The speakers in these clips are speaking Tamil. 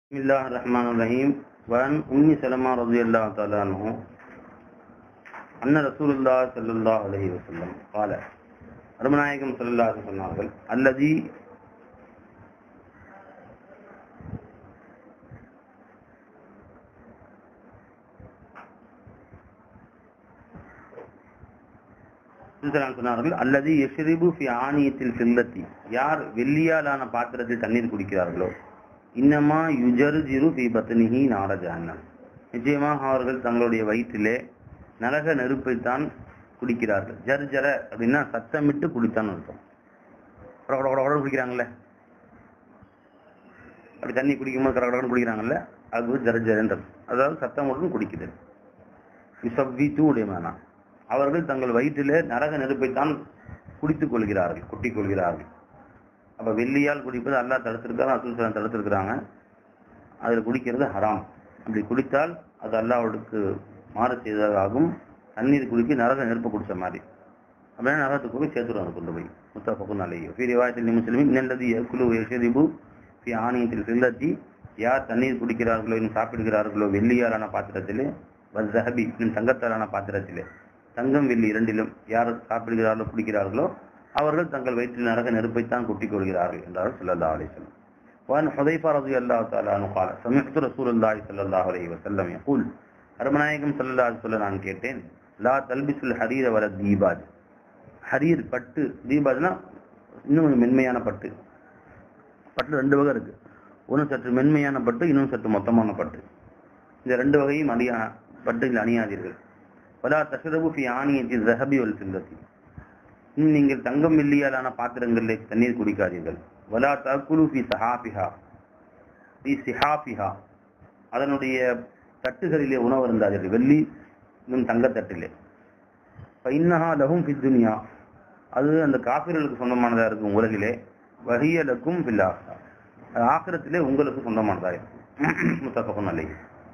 بسم الله الرحمن الرحيم وعن أم سلمة رضي الله تعالى عنه أن رسول الله صلى الله عليه وسلم قال அருமநாயகம் செல்லாது சொன்னார்கள் அல்லதி சொன்னார்கள் அல்லது எஷ்ரிபு ஃபி ஆணியத்தில் ஃபில்லத்தி யார் வெள்ளியாலான பாத்திரத்தில் தண்ணீர் குடிக்கிறார்களோ இன்னமா யுஜரு ஜிரு ஃபி பத்னிஹி நார ஜஹன்னம் நிச்சயமாக அவர்கள் தங்களுடைய வயிற்றிலே நரக நெருப்பைத்தான் குடிக்கிறார்கள் ஜர் ஜர அப்படின்னா சத்தமிட்டு குடித்தான்னு அர்த்தம் கொட கொட கொட குடிக்கிறாங்கல்ல அப்படி தண்ணி குடிக்கும்போது கட கடன்னு குடிக்கிறாங்கல்ல அது ஜர ஜரன்றது அதாவது சத்தம் மட்டும் குடிக்குது விசவ்வி தூடைய வேணாம் அவர்கள் தங்கள் வயிற்றிலே நரக நெருப்பைத்தான் குடித்துக் கொள்கிறார்கள் குட்டிக் கொள்கிறார்கள் அப்ப வெள்ளியால் குடிப்பது அல்லாஹ் தடுத்திருக்காரு அசுல் தடுத்திருக்கிறாங்க அதில் குடிக்கிறது ஹராம் அப்படி குடித்தால் அது அல்லாஹ்வுக்கு மாறு செய்ததாகும் தண்ணீர் குடிக்க நரக நெருப்பை குடிச்ச மாதிரி அப்படின்னா நரகத்துக்கு போய் சேர்த்துருவாங்க கொண்டு போய் முத்தஃபகுன் அலையோ ஃபி ரிவாயத்தில் முஸ்லிமின் இன்னல்லதி யக்குலு யஷரிபு ஃபி ஆணியத்தில் ஃபில்லத்தி யார் தண்ணீர் குடிக்கிறார்களோ இன்னும் சாப்பிடுகிறார்களோ வெள்ளியாலான பாத்திரத்திலே வஸ்ஸஹபி இன்னும் தங்கத்தாலான பாத்திரத்திலே தங்கம் வெள்ளி இரண்டிலும் யார் சாப்பிடுகிறார்களோ குடிக்கிறார்களோ அவர்கள் தங்கள் வயிற்றில் நரக நெருப்பைத்தான் குட்டிக் கொள்கிறார்கள் என்றார் ஸல்லல்லாஹு அலைஹி வஸல்லம் وعن حذيفة رضي الله تعالى عنه قال سمعت رسول الله صلى الله عليه وسلم يقول அருமநாயகம் ஸல்லல்லாஹு அலைஹி வஸல்லம் நான் கேட்டேன் லா தல்பிசுல் ஹரீர வல தீபாஜ் ஹரீர் பட்டு தீபாஜ்னா இன்னும் கொஞ்சம் மென்மையான பட்டு பட்டு ரெண்டு வகை இருக்கு ஒன்று சற்று மென்மையான பட்டு இன்னும் சற்று மொத்தமான பட்டு இந்த ரெண்டு வகையும் அணியா பட்டில் அணியாதீர்கள் வலா தஷரபு ஃபி ஆணியத்தி ஜஹபி வல் சிந்தத்தி இன்னும் நீங்கள் தங்கம் வெள்ளியாலான பாத்திரங்களில் தண்ணீர் குடிக்காதீர்கள் வலா தகுலு ஃபி சஹாபிஹா ஃபி சிஹாபிஹா அதனுடைய தட்டுகளிலே உணவு இருந்தார்கள் வெள்ளி இன்னும் தங்கத்தட்டிலே இன்னஹா லஹும் ஃபி துனியா அது அந்த காபிர்களுக்கு சொந்தமானதா இருக்கும் உலகிலே வஹியலக்கும் ஃபில் ஆஹ்ரா அது ஆக்கிரத்திலே உங்களுக்கு சொந்தமானதா இருக்கும் முத்தஃபகுன் அலைஹி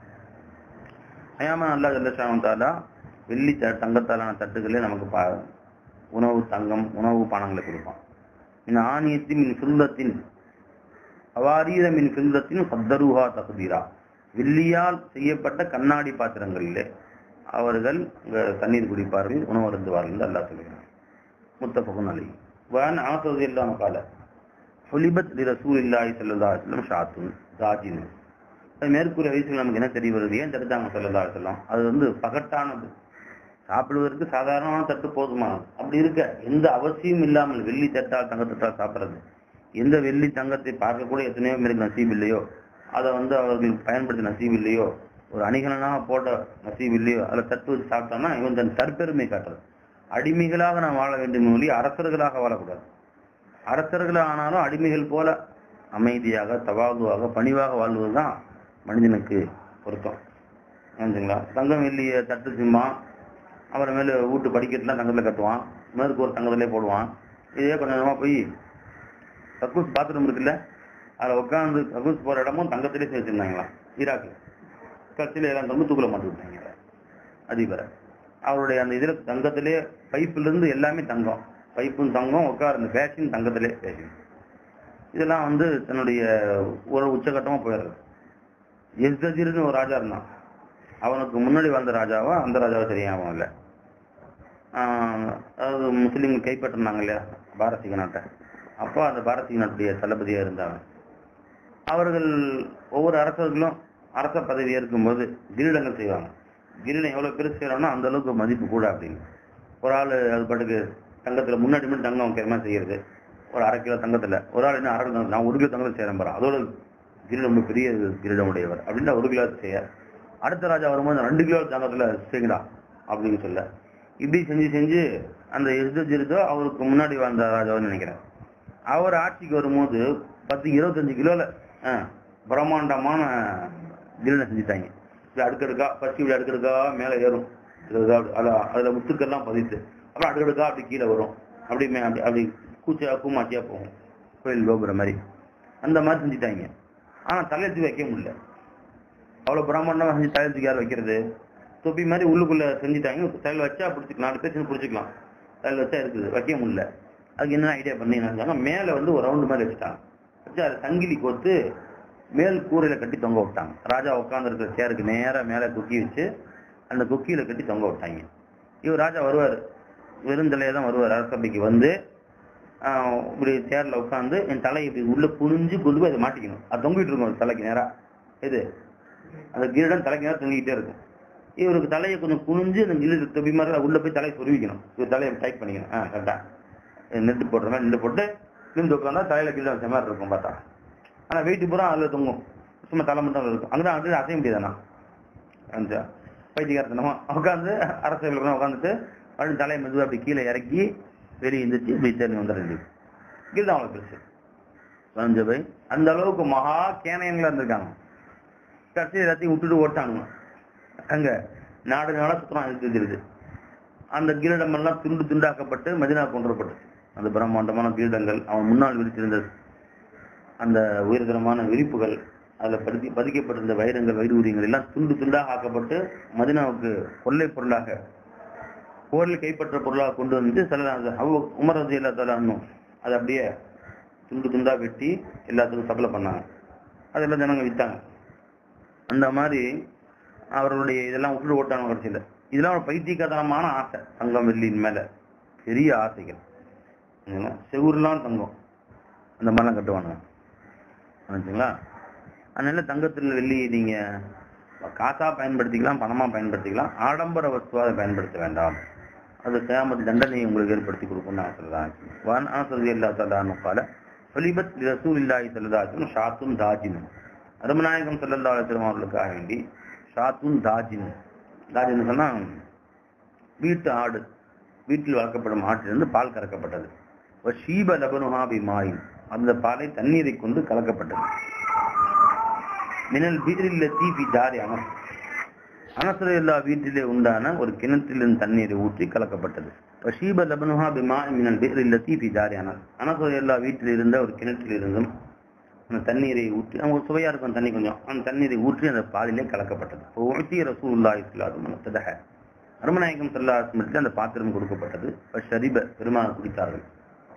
அயாமன் அல்லா ஜல்லஷான் தாலா வெள்ளி த- தங்கத்தாலான தட்டுகளே நமக்கு பா உணவு தங்கம் உணவு பானங்களை கொடுப்பான் மின் ஆணியத்தின் மின் சுல்லத்தின் அவாரீத மின் சுல்லத்தின் சத்தருஹா தகுதீரா வெள்ளியால் செய்யப்பட்ட கண்ணாடி பாத்திரங்களிலே அவர்கள் அங்க தண்ணீர் குடிப்பார்கள் உணவு அருந்துவார்கள் என்று அல்லாஹ் சொல்கிறார் முத்தஃபகுன் அலைஹி வான் ஆசது இல்லாம கால ஹுலிபத் லி ரசூலில்லாஹி ஸல்லல்லாஹு அலைஹி வஸல்லம் ஷாத்துன் தாஜின் அது மேற்கூறிய வயசுல நமக்கு என்ன தெரிய வருது ஏன் தடுத்தாங்க ஸல்லல்லாஹு அலைஹி வஸல்லம் அது வந்து பகட்டானது சாப்பிடுவதற்கு சாதாரணமான தட்டு போதுமானது அப்படி இருக்க எந்த அவசியம் இல்லாமல் வெள்ளி தட்டால் தங்கத்தட்டால் சாப்பிடுறது எந்த வெள்ளி தங்கத்தை பார்க்கக்கூட எத்தனையோ பேருக்கு நசீப் இல்லையோ அதை வந்து அவர்கள் பயன்படுத்த நசீப் இல்லையோ ஒரு அணிகலனாக போட்ட நசீப் இல்லையோ அதில் தட்டு வச்சு சாப்பிட்டோம்னா இவன் தன் தற்பெருமை காட்டுறது அடிமைகளாக நாம் வாழ வேண்டும் ஒழி அரசர்களாக வாழக்கூடாது அரசர்கள் ஆனாலும் அடிமைகள் போல அமைதியாக தவாதுவாக பணிவாக வாழ்வதுதான் மனிதனுக்கு பொருத்தம் புரிஞ்சுங்களா தங்கம் வெள்ளிய தட்டு சும்மா அப்புறமேலு வீட்டு படிக்கட்டுலாம் தங்கத்தில் கட்டுவான் மேற்கு ஒரு தங்கத்திலே போடுவான் இதே கொஞ்சம் கொஞ்சமாக போய் கக்கூஸ் பாத்ரூம் இருக்குல்ல அதில் உட்காந்து கக்கூஸ் போகிற இடமும் தங்கத்திலே சேர்த்துருந்தாங்களாம் ஈராக்கு கட்சியில் எல்லாம் தம்பு தூக்கில் மாட்டி விட்டாங்க அதிபரை அவருடைய அந்த இதில் தங்கத்திலே பைப்புலேருந்து எல்லாமே தங்கம் பைப்பும் தங்கம் உட்கார அந்த ஃபேஷன் தங்கத்திலே ஃபேஷன் இதெல்லாம் வந்து தன்னுடைய ஒரு உச்சகட்டமாக போயிடுறது எஸ்தஜிர்னு ஒரு ராஜா இருந்தான் அவனுக்கு முன்னாடி வந்த ராஜாவா அந்த ராஜாவை சரியாகவும் இல்லை அதாவது முஸ்லீம்கள் கைப்பற்றினாங்க இல்லையா பாரசீக நாட்டை அப்போ அந்த பாரசீக நாட்டுடைய தளபதியாக இருந்தாங்க அவர்கள் ஒவ்வொரு அரசர்களும் அரச பதவி ஏற்கும்போது கிரீடங்கள் செய்வாங்க கிரீடம் எவ்வளவு பெருசு செய்யறோம்னா அந்த அளவுக்கு மதிப்பு கூட அப்படின்னு ஒரு ஆள் அது பாட்டுக்கு தங்கத்துல முன்னாடி மட்டும் தங்கம் வைக்கிற மாதிரி செய்யறது ஒரு அரை கிலோ தங்கத்துல ஒரு ஆள் என்ன அரை கிலோ தங்கம், நான் ஒரு கிலோ தங்கத்தில் செய்யறேன் பாரு அதோட கிரீடம் ரொம்ப பெரிய கிரீடம் உடையவர் அப்படின்னா ஒரு கிலோ செய்ய அடுத்த ராஜா வரும்போது ரெண்டு கிலோ தங்கத்துல செய்யடா அப்படின்னு சொல்ல இப்படி செஞ்சு செஞ்சு அந்த எது ஜிருதோ அவருக்கு முன்னாடி வந்த ராஜாவுன்னு நினைக்கிறேன் அவர் ஆட்சிக்கு வரும்போது பத்து இருபத்தஞ்சு கிலோல ஆ, பிரம்மாண்டமான கிரீடம் செஞ்சுட்டாங்க இப்படி அடுக்கடுக்கா ஃபர்ஸ்ட் இப்படி அடுக்கடுக்கா மேலே ஏறும் அடுக்கடுக்கா அப்படி- அதுல அதுல முத்துக்கள்லாம் பதித்து அப்புறம் அடுக்கடுக்கா அப்படி கீழே வரும் அப்படி மே- அப்படி அப்படி கூச்சா கூமாச்சியா போகும் கோயில் கோபுரம் மாதிரி அந்த மாதிரி செஞ்சுட்டாங்க ஆனா தலையெழுத்து வைக்க முடியல அவ்வளவு பிரம்மாண்டமா செஞ்சு தலையெழுத்துக்கு யார் வைக்கிறது தொப்பி மாதிரி உள்ளுக்குள்ள செஞ்சுட்டாங்க தலையில வச்சா பிடிச்சிக்கலாம் நாலு பேர் சேர்ந்து பிடிச்சிக்கலாம் தலையில வச்சா இருக்குது வைக்க முடியல அதுக்கு என்ன ஐடியா பண்ணி என்ன செஞ்சாங்க மேல வந்து ஒரு ரவுண்டு மாதிரி வச்சுட்டாங்க வச்சு அதை சங்கிலி கோத்து மேல் கூரையில கட்டி தொங்க விட்டாங்க ராஜா உட்கார்ந்து இருக்கிற சேருக்கு நேரா மேல குக்கி வச்சு அந்த குக்கியில கட்டி தொங்க விட்டாங்க இவர் ராஜா வருவார் வெறுந்தலையே தான் வருவார் அரசபைக்கு வந்து ஆஹ், இப்படி சேர்ல உட்காந்து என் தலையை இப்படி உள்ள குனிஞ்சு கொண்டு போய் அதை மாட்டிக்கணும் அது தொங்கிட்டு இருக்கும் அது தலைக்கு நேரா இது அந்த கிரீடம் தலைக்கு நேரம் தொங்கிக்கிட்டே இருக்கும் இவருக்கு தலையை கொஞ்சம் குனிஞ்சு அந்த கிரீட தொப்பி மாதிரி உள்ள போய் தலையை சொருவிக்கணும் இவர் தலையை டைட் பண்ணிக்கணும் ஆ கரெக்டா நெட்டு போடுற மாதிரி நெட்டு போட்டு நிமிந்து உட்காந்தா தலையில கிரீடம் வச்ச மாதிரி இருக்கும் பார்த்தா ஆனா வெயிட் பூரா அதுல தொங்கும் சும்மா தலை மட்டும் அதுல இருக்கும் அங்கதான் வந்து அசைய முடியாதானா அந்த பைத்தியகாரத்தனமா உட்காந்து அரசியல் உட்காந்துட்டு மறுபடியும் தலையை மெதுவாக அப்படி கீழே இறக்கி வெளியே இருந்துச்சு இப்படி தேர்ந்து வந்துடுறது இதுதான் அவங்களுக்கு பெருசு பை அந்த அளவுக்கு மகா கேனையங்களா இருந்திருக்காங்க கடைசி எல்லாத்தையும் விட்டுட்டு ஓட்டாங்க அங்க நாடு நாடா சுத்தம் இருக்குது அந்த கிரீடம் எல்லாம் துண்டு துண்டாக்கப்பட்டு மதினா கொண்டுவரப்பட்டுச்சு அந்த பிரம்மாண்டமான கிரீடங்கள் அவன் முன்னால் விரித்திருந்த அந்த உயர்தரமான விரிப்புகள் அதுல பதி பதிக்கப்பட்டிருந்த வைரங்கள் வைடூரியங்கள் எல்லாம் துண்டு துண்டாக ஆக்கப்பட்டு மதினாவுக்கு கொள்ளை பொருளாக போரில் கைப்பற்ற பொருளாக கொண்டு வந்து சில உமர் ரதி எல்லாத்தாலும் அதை அப்படியே துண்டு துண்டா வெட்டி எல்லாத்துக்கும் சப்ளை பண்ணாங்க அதெல்லாம் ஜனங்க வித்தாங்க அந்த மாதிரி அவர்களுடைய இதெல்லாம் விட்டுட்டு ஓட்டாங்க கடைசியில் இதெல்லாம் ஒரு பைத்தியக்காரமான ஆசை தங்கம் வெள்ளியின் மேல பெரிய ஆசைகள் சரிங்களா? செவுருலாம் தங்கம் அந்த மாதிரிலாம் கட்டுவானுங்க நினைச்சுங்களா அதனால தங்கத்தில் வெள்ளி நீங்க காசா பயன்படுத்திக்கலாம் பணமா பயன்படுத்திக்கலாம் ஆடம்பர வஸ்துவா அதை பயன்படுத்த வேண்டாம் அது கியாமத் தண்டனையை உங்களுக்கு ஏற்படுத்தி கொடுக்கும்னு நான் சொல்றேன் வான் ஆசதி அல்லா தலான்னு கால ஒலிபத் ரசூல் இல்லாஹி சல்லதாசன் ஷாத்துன் தாஜின் அருமநாயகம் சல்லல்லா அலுவலம் அவர்களுக்காக வேண்டி ஷாத்துன் தாஜின் தாஜின்னு சொன்னா வீட்டு ஆடு வீட்டில் வளர்க்கப்படும் ஆட்டிலிருந்து பால் கறக்கப்பட்டது ஷீப லபனுஹா பிமாயின் அந்த பாலை தண்ணீரை கொண்டு கலக்கப்பட்டது மினல் பீரில்லத்தி பி தாரி அனஸ் அனசர எல்லா வீட்டிலே உண்டான ஒரு கிணற்றிலிருந்து தண்ணீரை ஊற்றி கலக்கப்பட்டது ஷீப லபனுஹா பிமா மினல் பீரில்லத்தி பி தாரி அனஸ் அனசர எல்லா வீட்டில் இருந்த ஒரு கிணற்றில் இருந்தும் அந்த தண்ணீரை ஊற்றி அவங்க சுவையா இருக்கும் தண்ணி கொஞ்சம் அந்த தண்ணீரை ஊற்றி அந்த பாலிலே கலக்கப்பட்டது ஊற்றி ரசூல்லா இஸ்லாதும் ததக அருமநாயகம் சல்லாஸ்மத்தில் அந்த பாத்திரம் கொடுக்கப்பட்டது ஷரிப பெருமாள் குடித்தார்கள்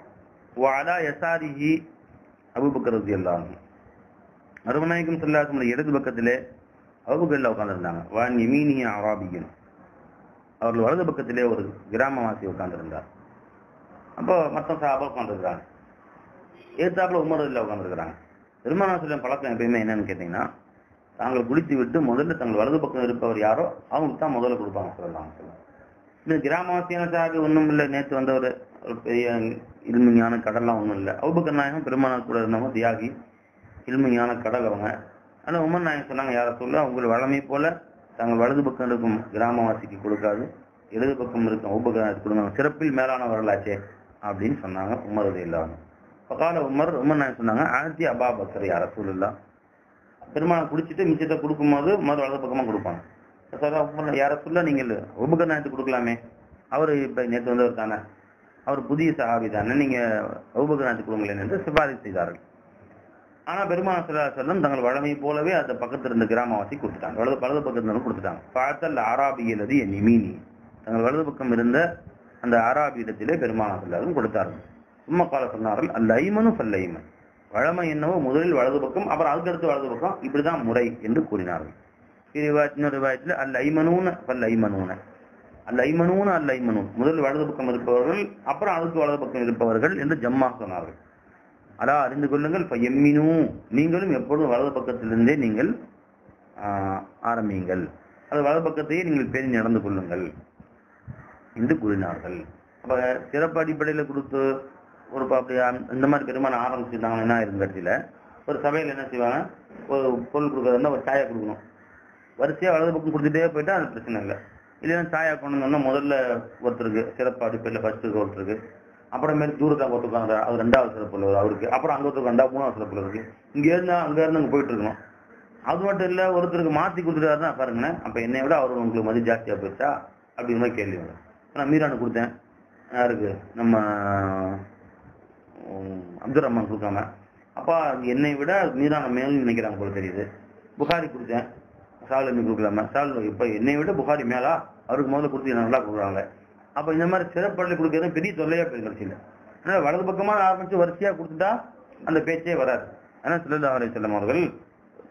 வாலா யசாரிஹி அபுபக்கர் ரதி அல்லாஹ் அருமநாயகம் சல்லாஸ்மனுடைய இடது பக்கத்திலே அபுபக்கர்ல உட்கார்ந்திருந்தாங்க வான் யமீனிய அராபியன் அவர்கள் வலது பக்கத்திலே ஒரு கிராமவாசி உட்கார்ந்திருந்தார் அப்போ மொத்தம் சாபா உட்கார்ந்துருக்காங்க ஏத்தாப்புல உமர் இல்ல உட்கார்ந்துருக்காங்க பெருமானாசிரியம் பழக்கம் எப்பயுமே என்னன்னு கேட்டீங்கன்னா தாங்கள் குடித்து விட்டு முதல்ல தங்கள் வலது பக்கம் இருப்பவர் யாரோ அவங்களுக்கு தான் முதல்ல கொடுப்பாங்க சொல்லலாம் சொல்லலாம் இந்த கிராமவாசியான சாகு ஒண்ணும் இல்லை நேத்து வந்தவர் ஒரு பெரிய இல்மியான கடல்லாம் ஒண்ணும் இல்லை அவுபக்கர் நாயகம் பெருமானார் கூட இருந்தவங்க தியாகி இல்மியான கடல் அவங்க ஆனா உமர் நாயகம் சொன்னாங்க யார சொல்ல உங்கள் வளமை போல தாங்கள் வலது பக்கம் இருக்கும் கிராமவாசிக்கு கொடுக்காது இடது பக்கம் இருக்கும் அவுபக்கர் கொடுங்க சிறப்பில் மேலான வரலாச்சே அப்படின்னு சொன்னாங்க உமர் அது இல்லாம பகால உமர் உமர் நாயகம் சொன்னாங்க ஆயிரத்தி அபா பக்கர் யார சொல்லலாம் பெருமாள் குடிச்சிட்டு மிச்சத்தை கொடுக்கும்போது மறு வலது பக்கமா கொடுப்பாங்க சொல்ல உமர் யார சொல்ல நீங்கள் உபகர் நாயத்து கொடுக்கலாமே அவரு இப்ப நேற்று வந்தவர் தானே அவர் புதிய சஹாபி தானே நீங்க உபகர் நாயத்து கொடுங்களேன் என்று சிபாரிசு செய்தார்கள் ஆனா பெருமான செல்லம் தங்கள் வழமை போலவே அந்த பக்கத்துல இருந்த கிராமவாசி கொடுத்துட்டாங்க வலது வலது பக்கத்துல இருந்து கொடுத்துட்டாங்க பார்த்தல் ஆராபியல் அது என் நிமீனி தங்கள் வலது பக்கம் இருந்த அந்த ஆராபியிடத்திலே பெருமான செல்லாரும் கொடுத்தார்கள் சும்மா கால சொன்னார்கள் அல்ல ஐமனும் ஃபல்லைமன் வழமை என்னவோ முதலில் வலது பக்கம் அப்புறம் அதுக்கடுத்து வலது பக்கம் இப்படிதான் முறை என்று கூறினார்கள் இன்னொரு ரிவாயத்தில் அல்ல ஐமனூன பல் ஐமனூன அல்ல ஐமனூன அல்ல ஐமனூன் முதல் வலது பக்கம் இருப்பவர்கள் அப்புறம் அதுக்கு வலது பக்கம் இருப்பவர்கள் என்று ஜம்மா சொன்னார்கள் அலா அறிந்து கொள்ளுங்கள் இப்ப எம்மினு நீங்களும் எப்பொழுதும் வலது பக்கத்திலிருந்தே நீங்கள் ஆஹ், ஆரம்பியுங்கள் அது வலது பக்கத்தையே நீங்கள் பேணி நடந்து கொள்ளுங்கள் என்று கூறினார்கள் அப்ப சிறப்பு அடிப்படையில கொடுத்து ஒரு ப- அப்படி அந்த- இந்த மாதிரி பெருமாள் ஆரம்பிச்சிருந்தாங்க என்ன இருக்கும் கட்சியில ஒரு சபையில என்ன செய்வாங்க ஒரு பொருள் கொடுக்கறதுனா ஒரு சாயா கொடுக்கணும் வரிசையா வலது பக்கம் கொடுத்துட்டே போயிட்டா அது பிரச்சனை இல்லை இல்லைன்னா சாயா கொண்டு வந்தோம்னா முதல்ல ஒருத்தருக்கு சிறப்பு அடிப்படையில் ஃபர்ஸ்ட்டுக்கு ஒருத்தருக்கு அப்புறமேல் தூரத்தில் ஒருத்தருக்காங்க அவர் ரெண்டாவது சிறப்புல ஒரு அவருக்கு அப்புறம் அங்க ஒருத்தருக்கு ரெண்டாவது மூணாவது சிறப்புல இருக்கு இங்க இருந்தா அங்க இருந்து அங்க போயிட்டு இருக்கணும் அது மட்டும் இல்ல ஒருத்தருக்கு மாத்தி கொடுத்துட்டாருன்னா பாருங்கண்ணே அப்ப என்னை விட அவர் உங்களுக்கு மதி ஜாஸ்தியா போயிடுச்சா அப்படிங்கிற மாதிரி கேள்வி வரும் இப்ப நான் மீரானு கொடுத்தேன் யாருக்கு நம்ம உம், அப்துல் ரஹ்மான் கொடுக்காம அப்பா அது என்னை விட மீரான மேலும் நினைக்கிறாங்க போல தெரியுது புகாரி கொடுத்தேன் சால் என்ன கொடுக்கலாமா சால் இப்ப என்னை விட புகாரி மேலா அவருக்கு முதல்ல கொடுத்து எனக்கு நல்லா கொடுக்குறாங்க அப்ப இந்த மாதிரி சிறப்பள்ளி கொடுக்கறது பெரிய தொல்லையா போய் கடைசியில அதனால வலது பக்கமா ஆரம்பிச்சு வரிசையா கொடுத்துட்டா அந்த பேச்சே வராது ஆனா சிலல்லா அலை செல்லம் அவர்கள்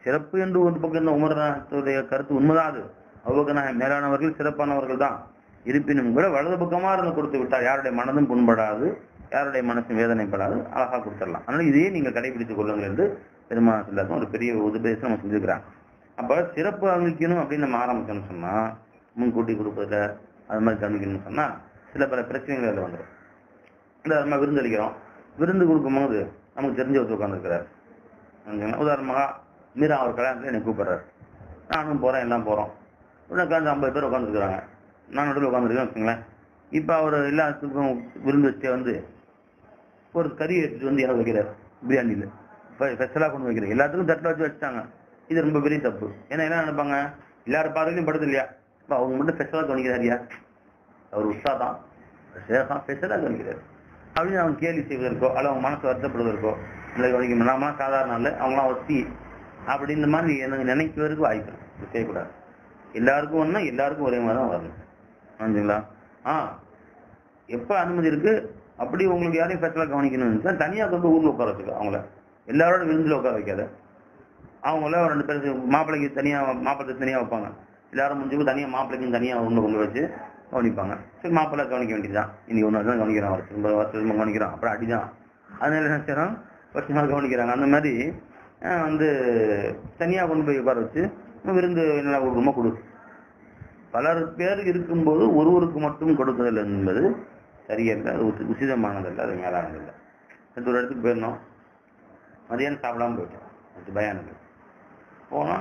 சிறப்பு என்று ஒரு பக்கம் இந்த உமரனுடைய கருத்து உண்மைதான் அது அவ்வளவு மேலானவர்கள் சிறப்பானவர்கள் தான் இருப்பினும் கூட வலது பக்கமா இருந்து கொடுத்து விட்டார் யாருடைய மனதும் புண்படாது யாருடைய மனசும் வேதனைப்படாது அழகா கொடுத்துடலாம் அதனால இதையே நீங்கள் கடைபிடித்துக் கொள்ளுங்கள் என்று பெருமாள் சொல்லாத ஒரு பெரிய உபதேசம் நம்ம செஞ்சுக்கிறாங்க அப்ப சிறப்பு அங்கிக்கணும் அப்படின்னு நம்ம ஆரம்பிச்சோம்னு சொன்னா முன்கூட்டி கொடுப்பதுல அது மாதிரி கவனிக்கணும்னு சொன்னா சில பல பிரச்சனைகள் அதில் வந்துடும் இந்த நம்ம விருந்து அளிக்கிறோம் விருந்து கொடுக்கும்போது நமக்கு தெரிஞ்ச ஒருத்தர் உட்காந்துருக்கிறார் உதாரணமாக மீரா அவர் கல்யாணத்தில் என்னை கூப்பிடுறாரு நானும் போறேன் எல்லாம் போறோம் உடனே உட்காந்து ஐம்பது பேர் உட்காந்துருக்குறாங்க நான் நடுவில் உட்காந்துருக்கேன் வச்சுங்களேன் இப்போ அவர் எல்லாத்துக்கும் விருந்து வச்சு வந்து ஒரு கறி எடுத்துட்டு வந்து எனக்கு வைக்கிறார் பிரியாணியில் ஸ்பெஷலாக கொண்டு வைக்கிறார் எல்லாத்துக்கும் தட்டில் வச்சு வச்சுட்டாங்க இது ரொம்ப பெரிய தப்பு ஏன்னா என்ன நினைப்பாங்க எல்லாரும் பார்வையிலும் படுது இல்லையா இப்போ அவங்க மட்டும் ஸ்பெஷலாக கவனிக்கிறாரியா அவர் உஷா தான் ஸ்பெஷலாக கவனிக்கிறார் அப்படின்னு அவங்க கேள்வி செய்வதற்கோ அல்ல அவங்க மனசு வருத்தப்படுவதற்கோ இல்லை கவனிக்க நாம சாதாரண இல்லை அவங்களாம் வசதி அப்படின்ற மாதிரி எனக்கு நினைக்கிறதுக்கு வாய்ப்பு இருக்கு. இது செய்யக்கூடாது எல்லாருக்கும் ஒன்றா எல்லாருக்கும் ஒரே மாதிரி தான் வரணும் புரிஞ்சுங்களா ஆ எப்போ அனுமதி இருக்கு அப்படி உங்களுக்கு யாரையும் ஸ்பெஷலாக கவனிக்கணும்னு தனியாக கொண்டு ஊரில் உட்கார வச்சுக்கோ அவங்கள எல்லாரோட விருந்தில் உட்கார வைக்காத அவங்கள ஒரு ரெண்டு பேருக்கு மாப்பிள்ளைக்கு தனியாக மாப்பிள்ளை தனியாக வைப்பாங்க எல்லாரும் முடிஞ்சு தனியாக மாப்பிள்ளைக்கும் தனியாக ஒன்று கொண்டு வச்சு கவனிப்பாங்க சரி மாப்பிள்ளை கவனிக்க வேண்டியதுதான் இன்னைக்கு ஒன்று தான் கவனிக்கிறான் அவர் திரும்ப வருஷம் திரும்ப கவனிக்கிறான் அப்புறம் அடிதான் அதனால என்ன செய்யறோம் வருஷம் நாள் கவனிக்கிறாங்க அந்த மாதிரி அஹ், வந்து தனியாக கொண்டு போய் உட்கார வச்சு விருந்து என்ன கொடுக்கணுமோ கொடு பலர் பேர் இருக்கும்போது ஒருவருக்கு மட்டும் கொடுக்குதல் என்பது சரியல்ல அது உசி- உசிதமானதல்ல அது மேலானதல்ல அடுத்து ஒரு இடத்துக்கு போயிருந்தோம் மதியானம் சாப்பிடாம போயிட்டோம் அடுத்து பயானுக்கு போனா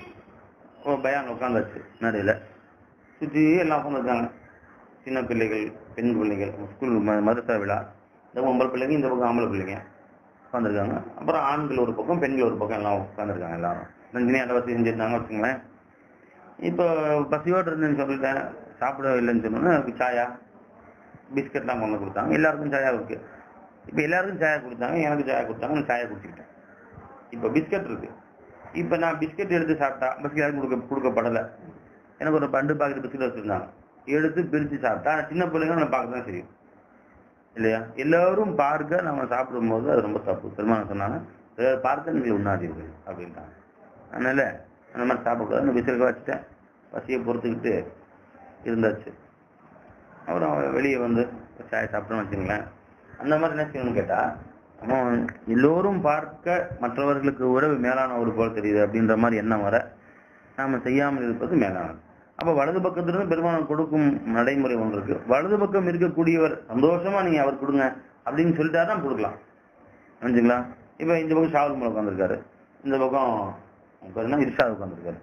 ஓ பயான் உட்காந்தாச்சு நடுவில் சுற்றி எல்லாம் உட்காந்துருக்காங்க சின்ன பிள்ளைகள் பெண் பிள்ளைகள் ஸ்கூல் மதரசா விழா இந்த பொம்பளை பிள்ளைங்க இந்த பக்கம் ஆம்பளை பிள்ளைங்க உட்காந்துருக்காங்க அப்புறம் ஆண்கள் ஒரு பக்கம் பெண்கள் ஒரு பக்கம் எல்லாம் உட்காந்துருக்காங்க எல்லாரும் நந்தினி அந்த வசதி செஞ்சிருந்தாங்க வச்சுங்களேன் இப்போ பசியோடு இருந்தேன்னு சொல்லிட்டேன் சாப்பிட இல்லைன்னு சொன்னோன்னா சாயா பிஸ்கட்லாம் கொண்டு வந்து கொடுத்தாங்க எல்லாருக்கும் சாயா இருக்கு இப்போ எல்லாருக்கும் சாயா கொடுத்தாங்க எனக்கு சாயா கொடுத்தாங்க நான் சாயா குடிச்சிக்கிட்டேன் இப்போ பிஸ்கட் இருக்கு இப்போ நான் பிஸ்கட் எடுத்து சாப்பிட்டா பிஸ்கட் யாரும் கொடுக்க கொடுக்கப்படலை எனக்கு ஒரு பண்டு பாக்கெட் பிஸ்கட் வச்சுருந்தாங்க எடுத்து பிரித்து சாப்பிட்டா ஆனா சின்ன பிள்ளைங்க நம்ம பார்க்க தான் செய்யும் இல்லையா எல்லாரும் பார்க்க நம்ம சாப்பிடும்போது அது ரொம்ப தப்பு பெருமாள் சொன்னாங்க "பிறர் பார்க்க நீங்கள் உண்ணாதீர்கள் அப்படின்ட்டாங்க அதனால அந்த மாதிரி சாப்பிடக்கூடாது நான் பிஸ்கட் வச்சுட்டேன் பசியை பொறுத்துக்கிட்டு இருந்தாச்சு அப்புறம் வெளியே வந்து சாய் சாப்பிட்டோம்னு வச்சுங்களேன் அந்த மாதிரி என்ன செய்யணும்னு கேட்டா நம்ம எல்லோரும் பார்க்க மற்றவர்களுக்கு உறவு மேலான ஒரு போல் தெரியுது அப்படின்ற மாதிரி எண்ணம் வர நாம செய்யாமல் இருப்பது மேலானது அப்ப வலது பக்கத்திலிருந்து பெருமானம் கொடுக்கும் நடைமுறை ஒன்று இருக்கு வலது பக்கம் இருக்கக்கூடியவர் சந்தோஷமா நீங்க அவர் கொடுங்க அப்படின்னு சொல்லிட்டாருன்னா கொடுக்கலாம் புரிஞ்சுங்களா இப்ப இந்த பக்கம் ஷாவுல் மேல உட்காந்துருக்காரு இந்த பக்கம் உட்காருன்னா இர்ஷாத் உட்காந்துருக்காரு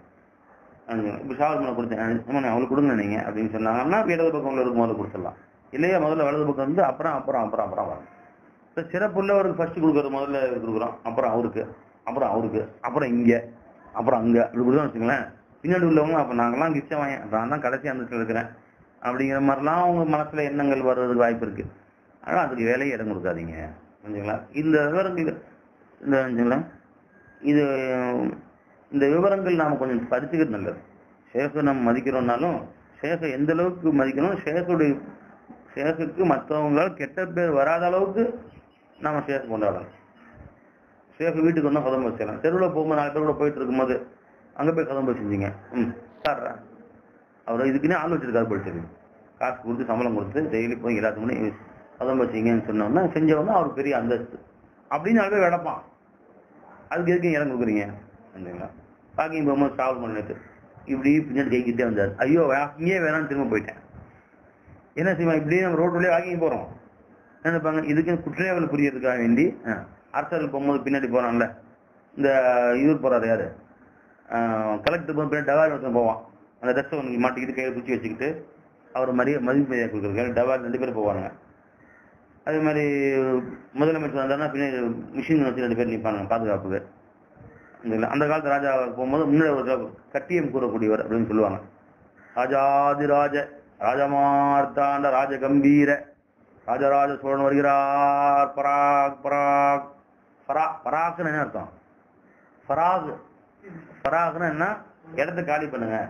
இப்ப ஷாவுல் மேல கொடுத்தேன் ஆமா, நான் அவளுக்கு கொடுங்க நீங்க அப்படின்னு சொன்னாங்கன்னா இடது பக்கம் உள்ளவருக்கு முதல்ல கொடுத்துடலாம் இல்லையா முதல்ல வலது பக்கம் வந்து அப்புறம் அப்புறம் அப்புறம் அப்புறம் வரும் இப்ப சிறப்புள்ளவருக்கு ஃபர்ஸ்ட் கொடுக்கறது முதல்ல கொடுக்குறோம் அப்புறம் அவருக்கு அப்புறம் அவருக்கு அப்புறம் இங்க அப்புறம் அங்க அப்படி கொடுத்தோம்னு வச்சுங்களேன் பின்னாடி உள்ளவங்க அப்ப நாங்கெல்லாம் கிச்ச வாங்க நான் தான் கடைசி அந்த இடத்துல இருக்கிறேன் அப்படிங்கிற மாதிரிலாம் அவங்க மனசுல எண்ணங்கள் வர்றதுக்கு வாய்ப்பு இருக்கு ஆனா அதுக்கு வேலையை இடம் கொடுக்காதீங்க புரிஞ்சுங்களா இந்த விவரங்கள் இந்த புரிஞ்சுங்களா இது இந்த விவரங்கள் நாம கொஞ்சம் படிச்சுக்கிறது நல்லது ஷேகை நம்ம மதிக்கிறோம்னாலும் ஷேகை எந்த அளவுக்கு மதிக்கணும் ஷேகுடைய ஷேகுக்கு மற்றவங்களால் கெட்ட பேர் வராத அளவுக்கு நாம ஷேக் கொண்டாடணும் ஷேக் வீட்டுக்கு வந்தா கதம்பு வச்சிடலாம் தெருவில் போகும்போது நாலு பேர் கூட போயிட்டு இருக்கும்போது அங்க போய் கதம்பு வச்சிருந்தீங்க ம் சார்ரா அவர் இதுக்குன்னே ஆள் வச்சிருக்காரு படிச்சிருக்கு காசு கொடுத்து சம்பளம் கொடுத்து டெய்லி போய் எல்லாத்துக்குமே கதம்பு வச்சீங்கன்னு சொன்னோம்னா செஞ்சவொன்னா அவருக்கு பெரிய அந்தஸ்து அப்படின்னு நாலு பேர் கிடப்பான் அதுக்கு எதுக்கு இடம் கொடுக்குறீங்க சரிங்களா வாக்கிங் போகும்போது டிராவல் பண்ணிட்டு இப்படி பின்னாடி கைக்கிட்டே வந்தார் ஐயோ வாக்கிங்கே வேணாம்னு திரும்ப போயிட்டேன் என்ன செய்வான் இப்படியே நம்ம ரோட் வழியே வாக்கிங் போறோம் என்ன நினைப்பாங்க இதுக்கு குற்றவியல் புரியறதுக்காக வேண்டி அரசர்கள் போகும்போது பின்னாடி போறான்ல இந்த இவர் போறாரு யாரு கலெக்டர் போய் பின்னாடி டவால் ஒருத்தன் போவான் அந்த ட்ரெஸ் ஒன்று மாட்டிக்கிட்டு கையில் குச்சி வச்சுக்கிட்டு அவர் மரிய மதிப்பு மரியாதை கொடுக்குறது டவால் ரெண்டு பேரும் போவாங்க அதே மாதிரி முதலமைச்சர் வந்தாருன்னா பின்னாடி மிஷின் வச்சு ரெண்டு பேர் நிற்பாங்க பாதுகாப்புக்கு இல்ல, அந்த காலத்து ராஜா போகும்போது முன்னாடி ஒரு கட்டியம் கூறக்கூடியவர் அப்படின்னு சொல்லுவாங்க ராஜாதிராஜ ராஜமார்த்தாண்ட ராஜ கம்பீர ராஜராஜ சோழன் வருகிறார் பராக் பராக் பரா பராக்னு என்ன அர்த்தம் பராக் பராக்னா என்ன இடத்த காலி பண்ணுங்க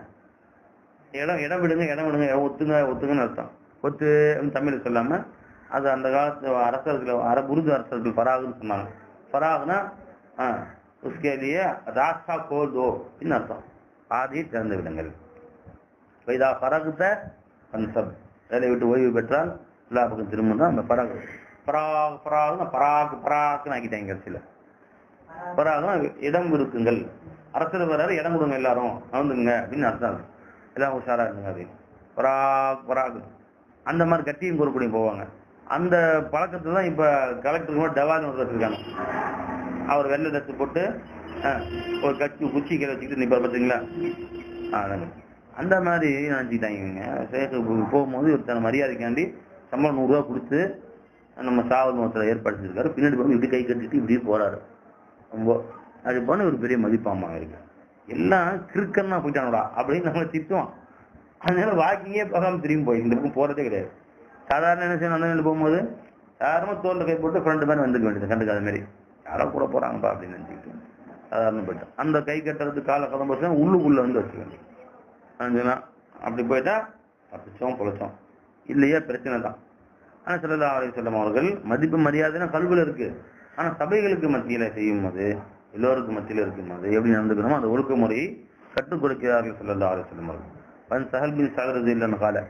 இடம் இடம் விடுங்க இடம் விடுங்க இடம் ஒத்துங்க ஒத்துங்கன்னு அர்த்தம் ஒத்து அப்படின்னு தமிழ்ல சொல்லாம அது அந்த காலத்து அரசர்கள் அர குருது அரசர்கள் பராகுன்னு சொன்னாங்க பராகுனா ஆ उसके लिए रास्ता खोल दो इन அர்த்தம் பாதியை திறந்து விடுங்கள் வைதா பரகுத்த பன்சப் வேலையை விட்டு ஓய்வு பெற்றால் எல்லா பக்கம் திரும்பினா அந்த பராக் பராக் பராக் பராக் பராக்னு ஆக்கிட்டாங்க கடைசியில் பராகம் இடம் இருக்குங்கள் அரசர் வராரு இடம் கொடுங்க எல்லாரும் வந்துங்க அப்படின்னு அர்த்தம் அது. எல்லாம் உஷாரா இருந்துங்க அப்படின்னு பராக் பராக் அந்த மாதிரி கட்டியும் கூறக்கூடிய போவாங்க அந்த பழக்கத்துல தான் இப்ப கலெக்டர் கூட டவான்னு ஒருத்தர் இருக்காங்க அவர் வெள்ளை ட்ரெஸ் போட்டு அஹ், ஒரு கட்சி குச்சி கீழே வச்சுக்கிட்டு நிப்பார் பார்த்தீங்களா ஆ, அதாங்க. அந்த மாதிரி நினைச்சுக்கிட்டாங்க இவங்க சேக போகும்போது ஒரு தன மரியாதைக்காண்டி சம்பளம் நூறுரூவா கொடுத்து நம்ம சாவல் ஒருத்தர் ஏற்படுத்திருக்காரு பின்னாடி போய் இப்படி கை கட்டிட்டு இப்படியே போறாரு ரொம்ப அது போன ஒரு பெரிய மதிப்பாமா இருக்கு எல்லாம் கிறுக்கன்னா போயிட்டானோடா அப்படின்னு நம்மளை திட்டுவான் அதனால வாக்கிங்கே போகாம திரும்பி போய் இந்த பக்கம் போறதே கிடையாது சாதாரண என்ன செய்யணும் அந்த போகும்போது யாருமே தோல்ல கை போட்டு ஃப்ரெண்டு மாதிரி வந்துக்க வேண்டியது கண்டுக்காத மாதிரி யாரோ கூட போறாங்கப்பா அப்படின்னு நினைச்சுக்கிட்டு சாதாரண போயிட்டோம் அந்த கை கட்டுறது காலை கதம் போச்சு உள்ளுக்குள்ள வந்து வச்சுக்க வேண்டியது அதுனா அப்படி போயிட்டா தப்பிச்சோம் பொழைச்சோம் இல்லையா பிரச்சனை தான் ஆனா சல்லல்லாஹு அலைஹி வஸல்லம் அவர்கள் மதிப்பு மரியாதைனா கல்வில இருக்கு ஆனா சபைகளுக்கு மத்தியில செய்யும் போது எல்லோருக்கும் மத்தியில இருக்கும் போது எப்படி நடந்துக்கணுமோ அந்த ஒழுக்க முறையை கற்றுக் கொடுக்கிறார்கள் சல்லல்லாஹு அலைஹி வஸல்லம் அவர்கள் பன் சஹல் பின் சாகிறது இல்லைன்னு கால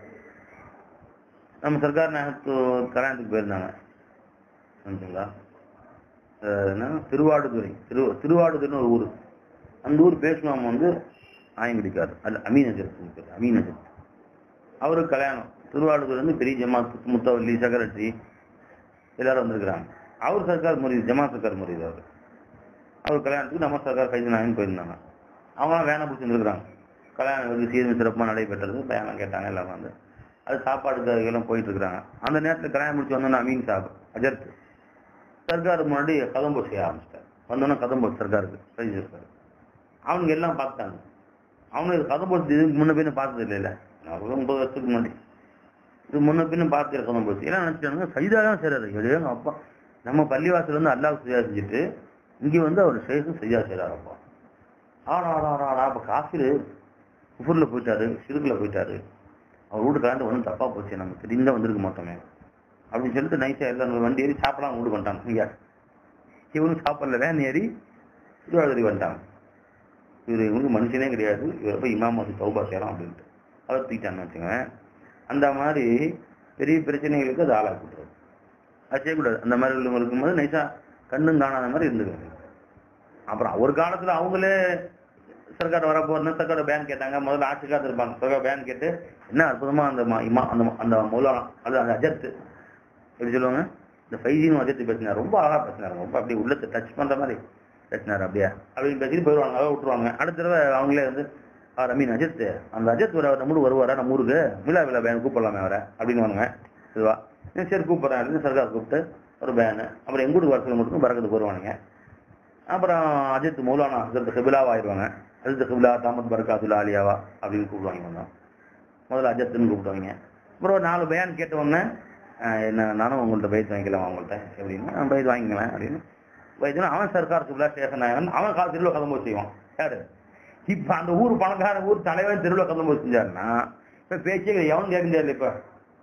நம்ம சர்க்கார் நாயகத்து கல்யாணத்துக்கு போயிருந்தாங்க சரிங்களா அஹ் என்ன திருவாடுதுறை திரு திருவாடுதுறைன்னு ஒரு ஊர் அந்த ஊர் பேசுவாம வந்து ஆயங்குடிக்கார் அல்ல அமீன் அஜரத் பேர் அமீன் அஜரத் அவருக்கு கல்யாணம் திருவாடுதுறை வந்து பெரிய ஜமாத் முத்தவல்லி செக்ரட்டரி எல்லாரும் வந்திருக்கிறாங்க அவர் சர்க்கார் முறியுது ஜமாத் சர்க்கார் முறியுது அவர் அவர் கல்யாணத்துக்கு நம்ம சர்க்கார் கைது நாயகன் போயிருந்தாங்க அவங்களாம் வேனை பிடிச்சிருந்துருக்குறாங்க கல்யாணம் வந்து சீரும் சிறப்பாக நடைபெற்றது பயணம் கேட்டாங்க எல்லாம் வந்து அது சாப்பாடுக்கு எல்லாம் போயிட்டு இருக்கிறாங்க அந்த நேரத்தில் கல்யாணம் முடிச்சு வந்தோன்னா அமீன் சாப் அஜர்த் சர்க்கார் முன்னாடி கதம்போ செய்ய ஆரம்பிச்சிட்டார் வந்தோன்னா கதம்போ சர்க்காருக்கு கைது இருக்காரு அவனுங்க எல்லாம் பார்த்தாங்க அவனுக்கு கதம்போ இதுக்கு முன்ன பின்ன பார்த்தது இல்லைல்ல நான் ஒன்பது வருஷத்துக்கு முன்னாடி இது முன்ன பின்ன பார்த்து கதம்போ எல்லாம் நினைச்சிட்டாங்க சைதா தான் செய்றாரு எங்க அப்பா நம்ம பள்ளிவாசல் வந்து அல்லாஹ் செய்யா செஞ்சுட்டு இங்க வந்து அவர் ஷேக்கும் செய்யா செய்யறாருப்பா ஆடா ஆடா ஆடா ஆடா அப்ப காஃபிரு குஃபுர்ல போயிட்டாரு சிறுக்குல போயிட்டாரு அவர் வீட்டு கலந்து ஒன்றும் தப்பா போச்சு நம்ம தெரிஞ்சா வந்திருக்க மாட்டோமே அப்படின்னு சொல்லிட்டு நைஸா எல்லாரும் வண்டி ஏறி சாப்பிடாம வீடு வந்துட்டாங்க இங்க இவனும் சாப்பிடல வேன் ஏறி திருவாதிரி வந்துட்டாங்க இவர் இவனுக்கு மனுஷனே கிடையாது இவர் போய் இமாம் வந்து தௌபா செய்யலாம் அப்படின்ட்டு அவர் தூக்கிட்டான்னு வச்சுங்க அந்த மாதிரி பெரிய பிரச்சனைகளுக்கு அது ஆளாக்கிட்டுறது அது செய்யக்கூடாது அந்த மாதிரி உள்ளவங்க போது நைஸா கண்ணும் காணாத மாதிரி இருந்துக்கிறாங்க அப்புறம் ஒரு காலத்துல அவங்களே சர்க்கார் வர போறதுன்னு சர்க்கார் பேன் கேட்டாங்க முதல்ல ஆட்சி காத்து இருப்பாங்க சர்க்கார் பேன் கேட்டு என்ன அற்புதமா அந்த ம- இமா அந்த ம- அந்த மௌலானா அது அந்த அஜர்த்து எப்படி சொல்லுவாங்க இந்த ஃபைஜின்னு அஜர்த்து பேசினார் ரொம்ப அழகா பேசினார் ரொம்ப அப்படியே உள்ளத்தை டச் பண்ற மாதிரி பேசினார் அப்படியே அப்படின்னு பேசிட்டு போயிடுவாங்க அதை விட்டுருவாங்க அடுத்த தடவை அவங்களே வந்து ஆ ரமீன் அஜித் அந்த அஜித் வர நம்ம ஊருக்கு வருவாரா நம்ம ஊருக்கு விழா விழா பேன் கூப்பிடலாமே அவரை அப்படின்னு வாங்க இதுவா "ஏன் சரி கூப்பிட்றேன் அப்படின்னு சர்க்கார் கூப்பிட்டு ஒரு பேனு அப்புறம் எங்க ஊருக்கு வர சொல்ல மட்டும் பறக்கத்துக்கு வருவானுங்க அப்புறம் அஜித் மௌலானா ஹசரத் ஹிபிலாவா ஆயிடுவாங்க ஹசரத் ஹிபிலா தாமத் பரகாத்துல்லா ஆலியாவா அப்படின்னு கூப்பிடுவாங்க இவங்க. முதல்ல அஜத்துன்னு கூப்பிடுவாங்க அப்புறம் ஒரு நாலு பயான் கேட்டவொடனே ஆஹ் என்ன நானும் உங்கள்ட்ட பயிற்சி வாங்கிக்கலாம் அவங்கள்ட்ட எப்படின்னா நான் பயிற்சி வாங்கிக்கலாம் அப்படின்னு பயிற்சினா அவன் சர்க்கார் சுப்லா ஸ்டேஷன் அவன் கால திருவிழா கதம்பு செய்வான் யாரு இப்ப அந்த ஊர் பணக்கார ஊர் தலைவன் திருவிழா கதம்பு செஞ்சாருன்னா இப்ப பேச்சே கிடையாது. எவனும் கேட்க முடியாது இப்ப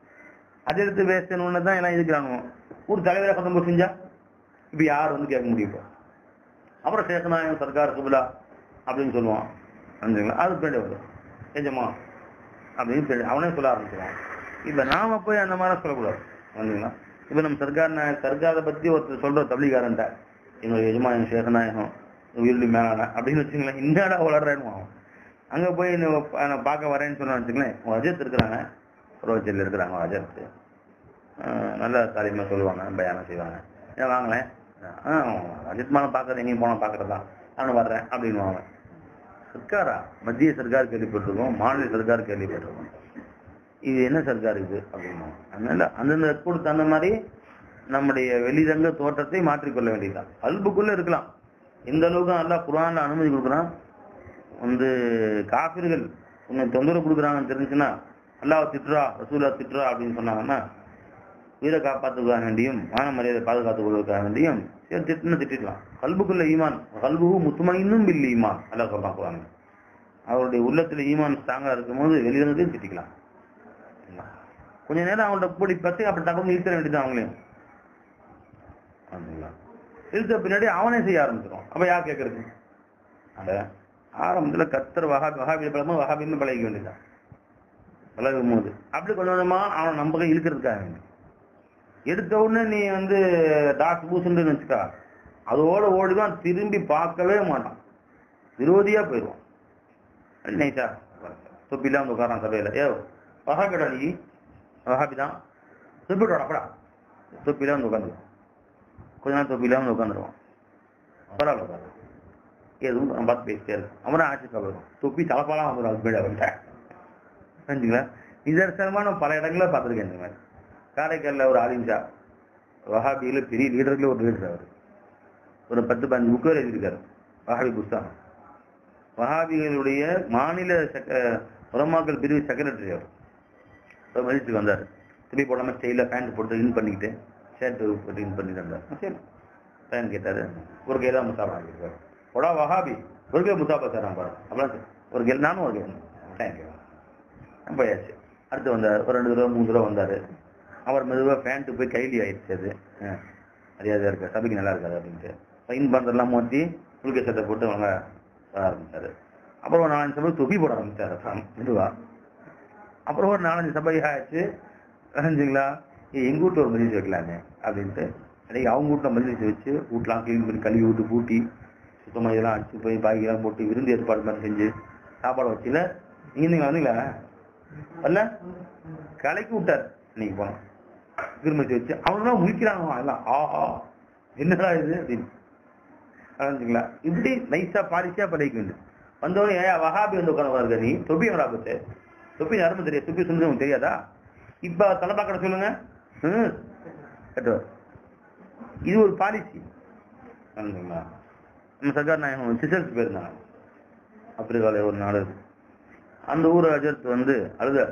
அஜித்து பேசணும்னு தான் எல்லாம் இருக்கிறானுங்க ஊர் தலைவரை கதம்பு செஞ்சா இப்ப யார் வந்து கேட்க முடியும் இப்ப அப்புறம் சேஷநாயகம் சர்க்கார் சுபலா அப்படின்னு சொல்லுவான் புரிஞ்சுங்களா அது பின்னாடி வரும் எஜமா அப்படின்னு பின்னாடி அவனே சொல்ல ஆரம்பிச்சிருவான் இப்ப நாம போய் அந்த மாதிரி சொல்லக்கூடாது புரிஞ்சுங்களா இப்ப நம்ம சர்க்கார் நாய- சர்க்காரை பத்தி ஒருத்தர் சொல்ற தbliகாரன்ட்ட எங்களுடைய எஜமானன் சேஷநாயகம் உயிரிழி மேலான அப்படின்னு வச்சுங்களேன் என்னடா வளர்றேன்னு அவன் அங்க போய் இந்த ப- நான் பார்க்க வரேன்னு சொன்னா வச்சுங்களேன் உங்க அஜித் இருக்கிறாங்க ரோஜல் இருக்கிறாங்க அஜித் ஆஹ் நல்ல தாலிமா சொல்லுவாங்க பயானம் செய்வாங்க ஏன் வாங்களேன் ஆஹ் அஜித் மாலை பார்க்கறது எங்கேயும் போனா பார்க்கறதா நானும் வர்றேன் அப்படின்னு வாங்க சர்க்காரா மத்திய சர்க்கார் கேள்விப்பட்டிருக்கோம் மாநில சர்க்கார் கேள்விப்பட்டிருக்கோம் இது என்ன சர்க்கார் இது அப்படின்னா அதனால அந்தந்த கொடுத்த அந்த மாதிரி நம்முடைய வெளிரங்க தோற்றத்தை மாற்றிக்கொள்ள வேண்டியதுதான் அல்புக்குள்ள இருக்கலாம் எந்த அளவுக்கு நல்லா குரான்ல அனுமதி கொடுக்குறான் வந்து காபிர்கள் உன்னை தொந்தரவு கொடுக்குறாங்கன்னு தெரிஞ்சுச்சுன்னா அல்லாஹ் திட்டுறா ரசூலா திட்டுறா அப்படின்னு சொன்னாங்கன்னா உயிரை காப்பாற்றுக்காக வேண்டியும் மான மரியாதை பாதுகாத்துக் கொள்வதற்காக வேண்டியும் சரி திட்டுன்னு திட்டிடலாம் கல்புக்குள்ள ஈமான் கல்பு முத்துமையினும் பில் ஈமான் அல்லாஹ் சொல்றான் குரான் அவருடைய உள்ளத்துல ஈமான் ஸ்ட்ராங்கா இருக்கும்போது வெளியிலிருந்து திட்டிக்கலாம் கொஞ்ச நேரம் அவங்கள்ட்ட கூடி பத்தி அப்படி டக்குனு நிறுத்த வேண்டியது அவங்களையும் அப்படிங்களா இழுத்த பின்னாடி அவனே செய்ய ஆரம்பிச்சிடும் அப்ப யார் கேட்கறது அட ஆரம்பத்துல கத்தர் வகாபி வகாபி பழமா வகாபின்னு பழகிக்க வேண்டியதுதான் பழகும் போது அப்படி கொஞ்சம் கொஞ்சமா அவனை நம்பகம் இழுக்கிறதுக்காக வேண்டி எடுத்த உடனே நீ வந்து டாஸ் பூசுன்னு வச்சுக்கா அதோட ஓடிதான் திரும்பி பார்க்கவே மாட்டான் விரோதியா போயிடுவான் நைஸா தொப்பிலாம் வந்து உட்காரான் சபையில ஏ வகாபிடா நீ வகாபி தான் தொப்பிடா அப்படா தொப்பிலாம் வந்து உட்காந்துருவான் கொஞ்ச நேரம் தொப்பிலாம் வந்து உட்காந்துருவான் பரவாயில்ல உட்காரு எதுவும் அவன் பார்த்து பேசிட்டே இருக்கும் அவனை ஆட்சி கவரும் தொப்பி தலப்பாலாம் வந்துடும் அது போயிட வந்துட்டேன் புரிஞ்சுங்களா நிதர்சனமான பல இடங்களில் பார்த்துருக்கேன் இந்த மாதிரி காரைக்காலில் ஒரு ஆலிம்ஷா வஹாபியில பெரிய லீடர்ல ஒரு லீடர் அவர் ஒரு பத்து பதினஞ்சு புக்கு வரை எழுதியிருக்காரு வஹாபி புஸ்தகம் வஹாபிகளுடைய மாநில செக்க- உலமாக்கல் பிரிவு செக்ரட்டரி அவர் அவர் மதித்துக்கு வந்தார் துணி போடாம ஸ்டைல பேண்ட் போட்டு இன் பண்ணிக்கிட்டு ஷர்ட் போட்டு இன் பண்ணிட்டு வந்தார் சரி பேன் கேட்டாரு ஒரு கையில முசாபா ஆகிருக்காரு போடா வஹாபி ஒரு கை முசாபா சார் பாரு அப்படிலாம் சரி. ஒரு கையில் நானும் ஒரு கை தேங்க்யூ போயாச்சு அடுத்து வந்தார் ஒரு ரெண்டு தடவை மூணு தடவை வந்தாரு அவர் மெதுவா பேண்ட் போய் கைலி ஆயிடுச்சு அது அஹ், மரியாதையா இருக்கு சபைக்கு நல்லா இருக்காது அப்படின்ட்டு ஃபைன் பண்றதெல்லாம் மாற்றி புழுக்க சட்டை போட்டு அவங்க வர ஆரம்பிச்சாரு அப்புறம் ஒரு நாலஞ்சு சபை தொப்பி போட ஆரம்பிச்சாரு சாமி, மெதுவா அப்புறம் ஒரு நாலஞ்சு சபை ஆச்சு தெரிஞ்சுங்களா எங்க வீட்டு ஒரு மதிச்சு வைக்கலாமே அப்படின்ட்டு அன்னைக்கு அவங்க வீட்டுல மதிச்சு வச்சு வீட்டுலாம் க்ளீன் பண்ணி கழுவி விட்டு பூட்டி சுத்தமா இதெல்லாம் அடிச்சு போய் பாய்க்கெல்லாம் போட்டு விருந்து ஏற்பாடு மாதிரி செஞ்சு சாப்பாடு வச்சுல நீங்க வந்தீங்களா வரல கலைக்கு விட்டார் இன்னைக்கு போனோம் திருமதி வச்சு அவங்களாம் முழிக்கிறாங்க எல்லாம் ஆஹா என்னடா இது அப்படின்னு ஆரம்பிச்சுங்களா இப்படி நைஸா பாலிசியா பழகிக்க வேண்டும் வந்தவொடனே ஏன் வஹாபி வந்து உட்காந்து இருக்க நீ தொப்பி வரா பத்து தொப்பி யாருமே தெரியாது தொப்பி சொன்னது உங்களுக்கு தெரியாதா இப்ப தலைப்பாக்கட சொல்லுங்க ம், கட்டுவார் இது ஒரு பாலிசி ஆரம்பிச்சுங்களா நம்ம சர்க்கார் நாயகம் சிசர்ஸ் போயிருந்தாங்க ஆப்பிரிக்காவில் ஒரு நாடு அந்த ஊர் அஜர்த் வந்து அழுதார்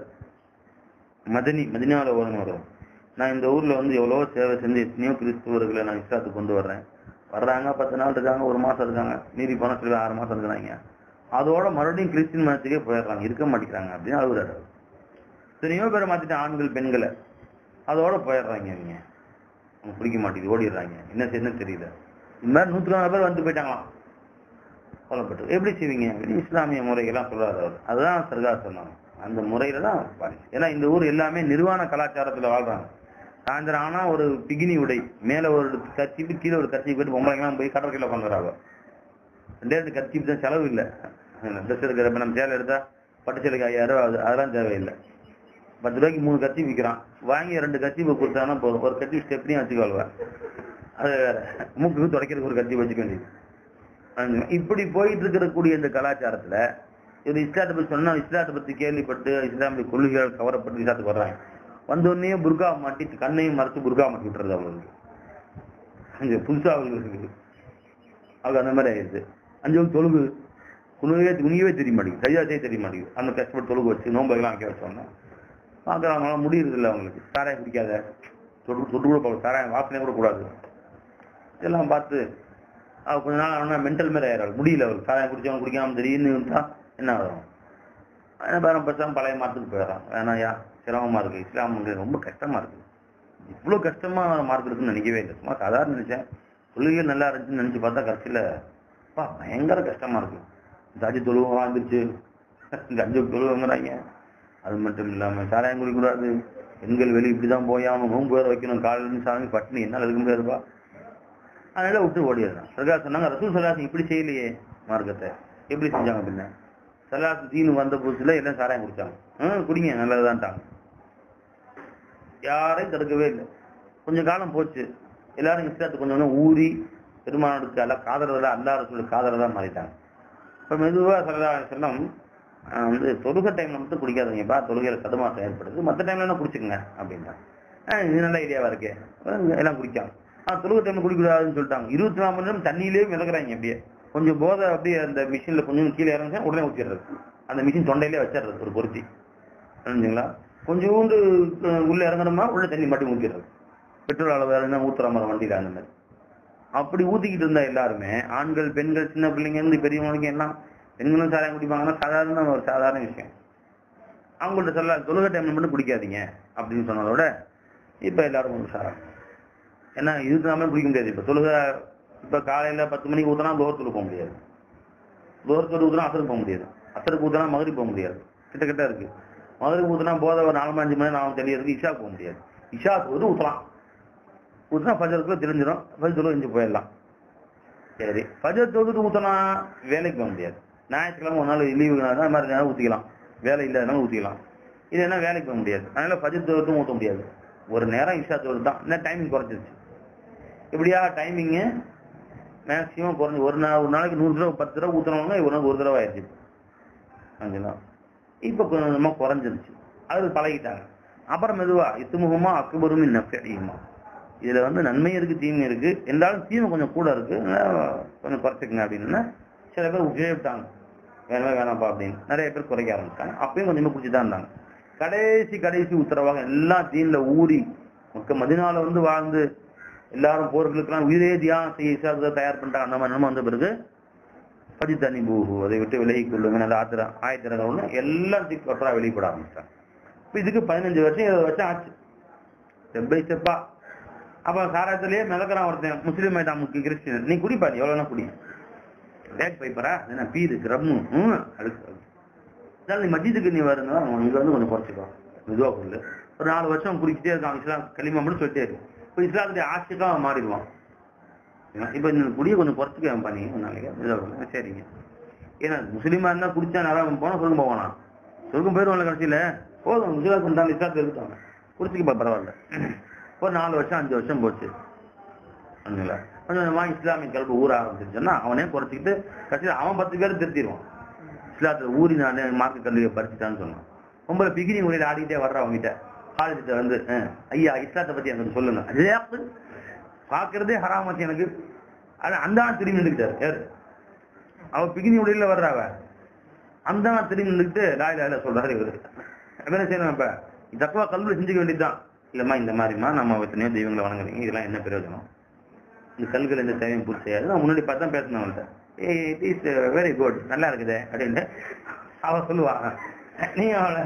மதனி மதினாவில் ஓதணும் வரும் நான் இந்த ஊர்ல வந்து எவ்வளவோ சேவை செஞ்சு எத்தனையோ கிறிஸ்துவர்களை நான் இஸ்லாத்துக்கு கொண்டு வர்றேன் வர்றாங்க பத்து நாள் இருக்காங்க ஒரு மாசம் இருக்காங்க மீறி போனா சொல்லி ஆறு மாசம் இருக்கிறாங்க அதோட மறுபடியும் கிறிஸ்டின் மதத்துக்கே போயிடுறாங்க இருக்க மாட்டேங்கிறாங்க அப்படின்னு அழுகுறாரு அவர். எத்தனையோ பேரை மாத்திட்டு ஆண்கள் பெண்களை அதோட போயிடுறாங்க அவங்க அவங்க பிடிக்க மாட்டேங்குது ஓடிடுறாங்க என்ன செய்யணும்னு தெரியல இந்த மாதிரி நூற்றுக்கணக்கான பேர் வந்து போயிட்டாங்களாம் கொல்லப்பட்டு எப்படி செய்வீங்க அப்படின்னு இஸ்லாமிய முறைகள்லாம் சொல்றாரு அவர் அதுதான் சர்கார் சொன்னாங்க அந்த முறையில தான் பாருங்க ஏன்னா இந்த ஊர் எல்லாமே நிர்வாண கலாச்சாரத்துல வாழ்றாங்க சாயந்தரம் ஆனா ஒரு பிகினி உடை மேல ஒரு கர்ச்சிப்பு கீழே ஒரு கர்ச்சிப்பு போயிட்டு பொம்பளைங்கலாம் போய் கடற்கரையில் உட்காந்துறாங்க ரெண்டே ரெண்டு கர்ச்சிப்பு தான் செலவு இல்லை ட்ரெஸ் எடுக்கிற இப்ப நம்ம சேலை எடுத்தா பட்டு சேலைக்கு ஐயாயிரம் ரூபா ஆகுது அதெல்லாம் தேவையில்லை பத்து ரூபாய்க்கு மூணு கட்சி விற்கிறான் வாங்கி ரெண்டு கட்சி கொடுத்தானா போதும் ஒரு கட்சி ஸ்டெப்னியும் வச்சுக்கொள்வேன் அது வேற மூக்கு துடைக்கிறதுக்கு ஒரு கட்சி வச்சுக்க வேண்டியது அந்த இப்படி போயிட்டு இருக்கக்கூடிய இந்த கலாச்சாரத்துல இது இஸ்லாத்தை பத்தி சொன்னா இஸ்லாத்தை பத்தி கேள்விப்பட்டு இஸ்லாமிய கொள்கைகள் கவரப்பட்டு இஸ்லாத்துக்கு வர்றாங்க வந்த உடனே புர்கா மாட்டி கண்ணையும் மறைச்சு புர்கா மாட்டி விட்டுறது அவங்களுக்கு அங்க புதுசா அவங்களுக்கு அவங்க அந்த மாதிரி ஆயிடுது அஞ்சு வந்து தொழுகு குணுவே குனியவே தெரிய மாட்டேங்குது சரியா செய்ய தெரிய மாட்டேங்குது அந்த கஷ்டப்பட்டு தொழுகு வச்சு நோம்பெல்லாம் வைக்க வச்சோம்னா பார்க்குறவங்களாம் முடியறது இல்லை அவங்களுக்கு சாராயம் குடிக்காத தொட்டு தொட்டு கூட போகல சாராயம் வாசனை கூட கூடாது இதெல்லாம் பார்த்து அவ கொஞ்ச நாள் ஆனால் மென்டல் மாதிரி ஆயிடுறாள் முடியல அவருக்கு சாராயம் குடிச்சவங்க குடிக்காம திடீர்னு இருந்தா என்ன ஆகும் என்ன பேரம் பேசாம பழைய மார்க்குக்கு போயிடறான் வேணாயா சிரமமா இருக்கு இஸ்லாம் வந்து ரொம்ப கஷ்டமா இருக்கு இவ்வளவு கஷ்டமா மார்க் இருக்குன்னு நினைக்கவே இல்லை சும்மா சாதாரண நினைச்சேன் கொள்கைகள் நல்லா இருந்துச்சுன்னு நினைச்சு பார்த்தா கடைசியில அப்பா பயங்கர கஷ்டமா இருக்கு இந்த அஞ்சு தொழுவம் வாழ்ந்துருச்சு இந்த அஞ்சு தொழுவங்கிறாங்க அது மட்டும் இல்லாம சாராயம் குடிக்கூடாது பெண்கள் வெளியே இப்படிதான் போயாம நோன்பு வேற வைக்கணும் காலையில சாமி பட்டினி என்னால இருக்க முடியாதுப்பா அதனால விட்டு ஓடிடுறான் சர்கா சொன்னாங்க ரசூல் சலாசன் இப்படி செய்யலையே மார்க்கத்தை எப்படி செஞ்சாங்க பின்ன சலாசு தீனு வந்த புதுசுல எல்லாம் சாராயம் குடிச்சாங்க ஹம், குடிங்க நல்லதுதான்ட்டாங்க யாரையும் தடுக்கவே இல்லை கொஞ்சம் காலம் போச்சு எல்லாரும் இஸ்லாத்துக்கு கொஞ்சம் கொஞ்சம் ஊறி பெருமானுக்கு அல்ல காதலதா அல்லா ரசூலுக்கு காதலதா மாறிட்டாங்க இப்ப மெதுவா சல்லா செல்லம் வந்து தொழுகை டைம்ல மட்டும் குடிக்காதீங்கப்பா தொழுகையில தடுமாற்றம் ஏற்படுது மற்ற டைம்ல என்ன குடிச்சுக்கங்க அப்படின்ட்டாங்க ஆஹ் இது நல்ல ஐடியாவா இருக்கே அஹ் எல்லாம் குடிக்காம ஆஹ் தொழுகை டைம்ல குடிக்கூடாதுன்னு சொல்லிட்டாங்க இருபத்தி நாலு மணி நேரம் தண்ணியிலேயே மிதக்குறாங்க அப்படியே கொஞ்சம் போதை அப்படியே அந்த மிஷின்ல கொஞ்சம் கீழே இறங்குச்சா உடனே ஊற்றிடுறது அந்த மிஷின் தொண்டையிலே வச்சிடுறது ஒரு பொருத்தி புரிஞ்சுங்களா கொஞ்சோண்டு அஹ், உள்ள இறங்கணுமா உள்ள தண்ணி மட்டும் ஊற்றிடுறது பெட்ரோல் அளவு இறங்கினா ஊத்துற மாதிரி வண்டியில அந்த மாதிரி அப்படி ஊத்திக்கிட்டு இருந்தா எல்லாருமே ஆண்கள் பெண்கள் சின்ன பிள்ளைங்க இருந்து பெரியவங்களுக்கு எல்லாம் பெண்களும் சாராயம் குடிப்பாங்கன்னா சாதாரண ஒரு சாதாரண விஷயம் அவங்கள்ட்ட சொல்ல தொழுகை டைம்ல மட்டும் குடிக்காதீங்க அப்படின்னு சொன்னதோட இப்ப எல்லாரும் வந்து சாராயம் ஏன்னா இதுக்கு நாம குடிக்க முடியாது இப்ப தொழுகை இப்ப காலையில பத்து மணிக்கு ஊத்தினா தோரத்துல போக முடியாது தோரத்துல ஊத்தினா அசருக்கு போக முடியாது அசருக்கு ஊத்தினா மதுரை போக முடியாது கிட்ட கிட்ட இருக்கு மதுரைக்கு ஊத்தினா போத ஒரு நாலு அஞ்சு மணி நாலு தெளிய இருக்கு இஷா போக முடியாது இஷா வந்து ஊத்தலாம் ஊத்தினா ஃபஜருக்குள்ள தெரிஞ்சிடும் ஃபஜர் இஞ்சி போயிடலாம் சரி ஃபஜர் தொகுத்து ஊத்தினா வேலைக்கு போக முடியாது ஞாயிற்றுக்கிழமை ஒரு நாள் லீவு அது மாதிரி நேரம் ஊத்திக்கலாம் வேலை இல்லாதனால ஊத்திக்கலாம் இது என்ன வேலைக்கு போக முடியாது அதனால ஃபஜர் தொகுத்தும் ஊத்த முடியாது ஒரு நேரம் இஷா தொகுத்து தான் என்ன டைமிங் குறைஞ்சிருச்சு இப்படியா டைமிங்கு மேக்ஸிமம் குறைஞ்சி ஒரு நாள் ஒரு நாளைக்கு நூறு தடவை பத்து தடவை ஊத்துறவங்க ஒரு நாள் ஒரு தடவை ஆயிடுச்சு சரிங்களா இப்போ கொஞ்சம் கொஞ்சமாக குறைஞ்சிருச்சு அது பழகிட்டாங்க அப்புறம் மெதுவா இத்துமுகமா அக்குபரும் நஃபியுமா இதுல வந்து நன்மை இருக்கு தீமை இருக்கு என்றாலும் தீமை கொஞ்சம் கூட இருக்கு அதனால கொஞ்சம் குறைச்சிக்கங்க அப்படின்னு சில பேர் உபயோகிட்டாங்க வேணாம் வேணாம்ப்பா அப்படின்னு நிறைய பேர் குறைக்க ஆரம்பிச்சாங்க அப்பயும் கொஞ்சமா குடிச்சு தான் இருந்தாங்க கடைசி கடைசி உத்தரவாக எல்லாம் தீன்ல ஊறி மக்க மதினால வந்து வாழ்ந்து எல்லாரும் போர்களுக்கெல்லாம் உயிரே தியானம் செய்ய இஸ்லாத்தை தயார் பண்ணிட்டாங்க அந்த மாதிரி நம்ம வந்த பிறகு பதி தனி பூஹு அதை விட்டு விலகி கொள்ளுங்க நல்ல ஆத்திரம் ஆயத்திரங்க ஒண்ணு எல்லாம் திக்கொற்றா வெளிப்பட ஆரம்பிச்சிட்டாங்க இப்ப இதுக்கு பதினஞ்சு வருஷம் இருபது வருஷம் ஆச்சு ஸ்டெப் பை ஸ்டெப்பா அப்ப சாராயத்திலேயே மிதக்கிறான் ஒருத்தன் முஸ்லீம் ஆயிட்டான் முக்கிய கிறிஸ்டியன் நீ குடிப்பா நீ எவ்வளவுனா குடி பேக் பைப்பரா என்ன பீரு ரம்மு ம் அழுக்கு அதனால நீ மஜிதுக்கு நீ வருங்க இங்க வந்து கொஞ்சம் குறைச்சிக்கோ மெதுவா கொள்ளு ஒரு நாலு வருஷம் குடிக்கிட்டே இருக்கான் இஸ்லாம் களிமா மட்டும் சொல்லிட்டே இருக்கு இப்போ இஸ்லாத்துடைய ஆட்சிக்கா அவன் மாறிடுவான் இப்ப இந்த குடியை கொஞ்சம் குறைச்சிக்க பண்ணி நாளைக்கு மெதுவா கொள்ளு. சரிங்க ஏன்னா முஸ்லீமா இருந்தா குடிச்சா நல்லா போனா சொர்க்கம் போவானா சொர்க்கம் போயிடுவான்ல கடைசியில போதும் குஜராத் இருந்தாலும் இஸ்லாத்துல இருக்காங்க குடிச்சுக்கப்பா பரவாயில்ல ஒரு நாலு வருஷம் அஞ்சு வருஷம் போச்சு சரிங்களா கொஞ்சம் கொஞ்சமா இஸ்லாமிய கல்வி ஊற ஆரம்பிச்சிருச்சுன்னா அவனே குறைச்சிக்கிட்டு கடைசியில் அவன் பத்து பேர் திருத்திடுவான் இஸ்லாத்துல ஊறி நான் மார்க்க கல்வியை படிச்சுட்டான்னு சொன்னான் ரொம்ப பிகினி ஊரில் ஆடிக்கிட்டே வர்ற அவங்ககிட்ட காலேஜ்கிட்ட வந்து "அஹ், ஐயா இஸ்லாத்தை பத்தி எனக்கு சொல்லுங்க அதே பாக்குறதே ஹராமச்சு எனக்கு ஆனா அந்த ஆள் திரும்பி நின்றுக்கிட்டாரு யாரு அவ பிகினி உடையில வர்றாவ அந்த ஆள் திரும்பி நின்றுக்கிட்டு லாய் லாயில சொல்றாரு இவரு அப்ப என்ன செய்யணும் இப்ப தக்குவா கல்வியில செஞ்சுக்க வேண்டியதுதான் இல்லம்மா இந்த மாதிரிமா நம்ம எத்தனையோ தெய்வங்களை வணங்குறீங்க இதெல்லாம் என்ன பிரயோஜனம் இந்த கல்கள் எந்த தேவையும் பூர்த்தி செய்யாது நான் முன்னாடி பார்த்தா பேசணும் அவன்கிட்ட ஏ இட் இஸ் வெரி குட் நல்லா இருக்குது அப்படின்னு அவ சொல்லுவா நீ அவளை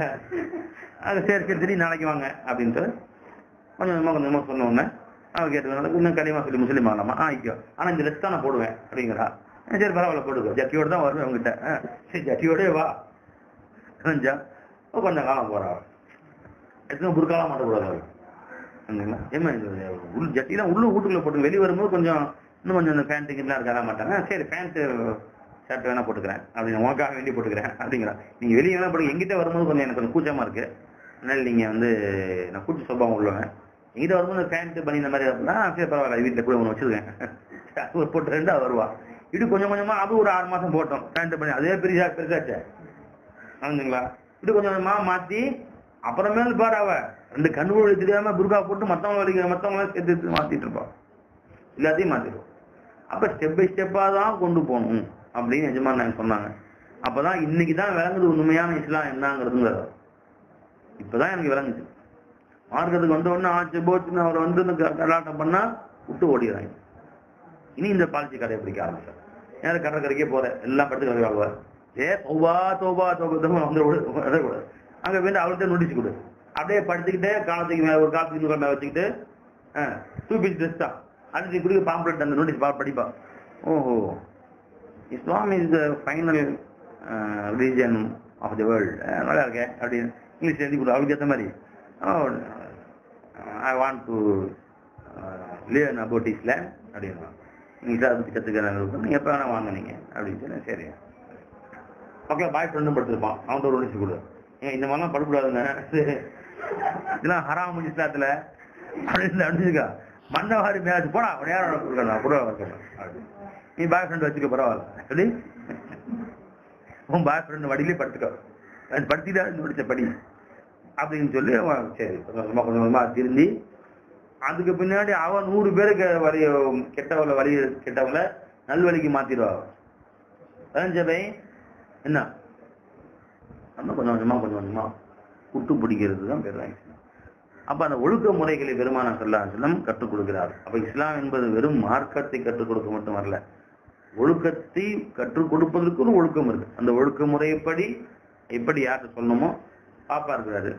அது சரி சரி சரி நாளைக்கு வாங்க அப்படின்ட்டு கொஞ்சம் கொஞ்சமா கொஞ்சம் கொஞ்சமா சொன்ன உடனே அவன் கேட்டு இன்னும் களிமா சொல்லி முஸ்லீம் ஆகலாமா ஆ ஐயோ ஆனா இந்த ட்ரெஸ் தான் நான் போடுவேன் அப்படிங்கிறா "ஆ, சரி பரவாயில்ல போட்டுக்கோ ஜட்டியோட தான் வருவேன் உங்ககிட்ட "ஆ, சரி ஜட்டியோடே வா கொஞ்சம் கொஞ்சம் காலம் போறா எத்தனை புருக்காலாம் மாட்டக்கூடாது அவள் சரிங்களா? ஏம்மா இது உள் ஜட்டிலாம் உள்ள வீட்டுக்குள்ள போட்டு வெளியே வரும்போது கொஞ்சம் இன்னும் கொஞ்சம் இந்த பேண்ட் எல்லாம் இருக்காத மாட்டாங்க சரி பேண்ட் ஷர்ட் வேணா போட்டுக்கிறேன் அப்படின்னு உனக்காக வேண்டி போட்டுக்கிறேன் அப்படிங்கிறா நீங்க வெளியே வேணா போடுங்க எங்கிட்ட வரும்போது கொஞ்சம் எனக்கு கொஞ்சம் கூச்சமா இருக்கு அதனால நீங்க வந்து நான் கூச்ச சுபாவம் உள்ளவன் எங்கிட்ட வரும்போது பேண்ட் பண்ணி இந்த மாதிரி அப்படின்னா சரி பரவாயில்ல வீட்டுல கூட ஒன்று வச்சிருக்கேன் ஒரு போட்டு ரெண்டா வருவா இது கொஞ்சம் கொஞ்சமா அது ஒரு ஆறு மாசம் போட்டோம் பேண்ட் பண்ணி அதே பெருசா பெருசாச்சே ஆகுதுங்களா இது கொஞ்சம் கொஞ்சமா மாத்தி அப்புறமேல் பாரு அவ ரெண்டு கண்ணு வழி தெரியாம புர்கா போட்டு மத்தவங்க வலிக்க மத்தவங்கள சேர்த்து எடுத்து மாத்திட்டு இருப்பா எல்லாத்தையும் மாத்திடுவோம் அப்ப ஸ்டெப் பை ஸ்டெப்பா தான் கொண்டு போகணும் அப்படின்னு எஜமா நாங்க சொன்னாங்க அப்பதான் இன்னைக்கு தான் விளங்குது உண்மையான இஸ்லாம் என்னங்கிறதுங்கிறது இப்பதான் எனக்கு விளங்குச்சு மார்க்கத்துக்கு வந்த உடனே ஆச்சு போச்சுன்னு அவர் வந்து இந்த க- கலாட்டம் பண்ணா விட்டு ஓடிடுறாங்க இனி இந்த பாலிசி கடைபிடிக்க ஆரம்பிச்சார் நேரம் கடற்கரைக்கே போறேன் எல்லாம் படுத்து கிடக்குறாங்க ஏ தோபா தோபா தோபா வந்து விடக்கூடாது அங்க வேண்டாம் அவர்கிட்ட நோட்டீஸ் கொடு அப்படியே படுத்துக்கிட்டே காலத்துக்கு மேல ஒரு காலத்துக்கு இன்னொரு மேல வச்சுக்கிட்டு டூ பீஸ் ட்ரெஸ் தான் அடுத்து குடிக்க பாம்பளெட் அந்த நோட்டீஸ் பா படிப்பா ஓஹோ Islam is the final religion of the world நல்லா இருக்கே அப்படின்னு இங்கிலீஷ் எழுதி கொடு அவளுக்கு ஏற்ற மாதிரி I want to learn about Islam அப்படின்னா நீங்கள் இஸ்லாம் பற்றி கற்றுக்கிறாங்க நீங்கள் எப்போ வேணால் வாங்க நீங்கள் அப்படின்னு சொன்னேன் சரி பக்கத்தில் பாய் ஃப்ரெண்டும் படுத்திருப்பான் அவன் ஒரு நோட்டீஸ் கொடு ஏன் இந்த மாதிரிலாம் படக்கூடாதுங்க இதெல்லாம் ஹராம் இஸ்லாத்துல அப்படின்னு அடிச்சுக்கா மன்னவாரி மேட்ச் போடா ஒரு நேரம் கொடுக்கணும் கூட வரணும் அப்படி. நீ பாய் ஃப்ரெண்ட் வச்சுக்க பரவாயில்ல எப்படி உன் பாய் ஃப்ரெண்ட் வடியிலே படுத்துக்கோ அது படுத்திட்டா நோடிச்ச படி அப்படின்னு சொல்லி அவன் சரி கொஞ்சம் கொஞ்சமா கொஞ்சம் கொஞ்சமா திருந்தி அதுக்கு பின்னாடி அவன் நூறு பேருக்கு வரி கெட்டவள வழி கெட்டவள நல்வழிக்கு மாத்திடுவா பதினஞ்சபை என்ன நம்ம கொஞ்சம் கொஞ்சமா கொஞ்சம் கொஞ்சமா குட்டு பிடிக்கிறது தான் பேர் அப்ப அந்த ஒழுக்க முறைகளை பெருமான சொல்லா செல்லம் கற்றுக் கொடுக்கிறார் அப்ப இஸ்லாம் என்பது வெறும் மார்க்கத்தை கற்றுக் கொடுக்க மட்டும் வரல ஒழுக்கத்தை கற்றுக் கொடுப்பதற்கு ஒரு ஒழுக்கம் இருக்கு அந்த ஒழுக்க முறைப்படி எப்படி யார்கிட்ட சொல்லணுமோ பாப்பா இருக்கிறாரு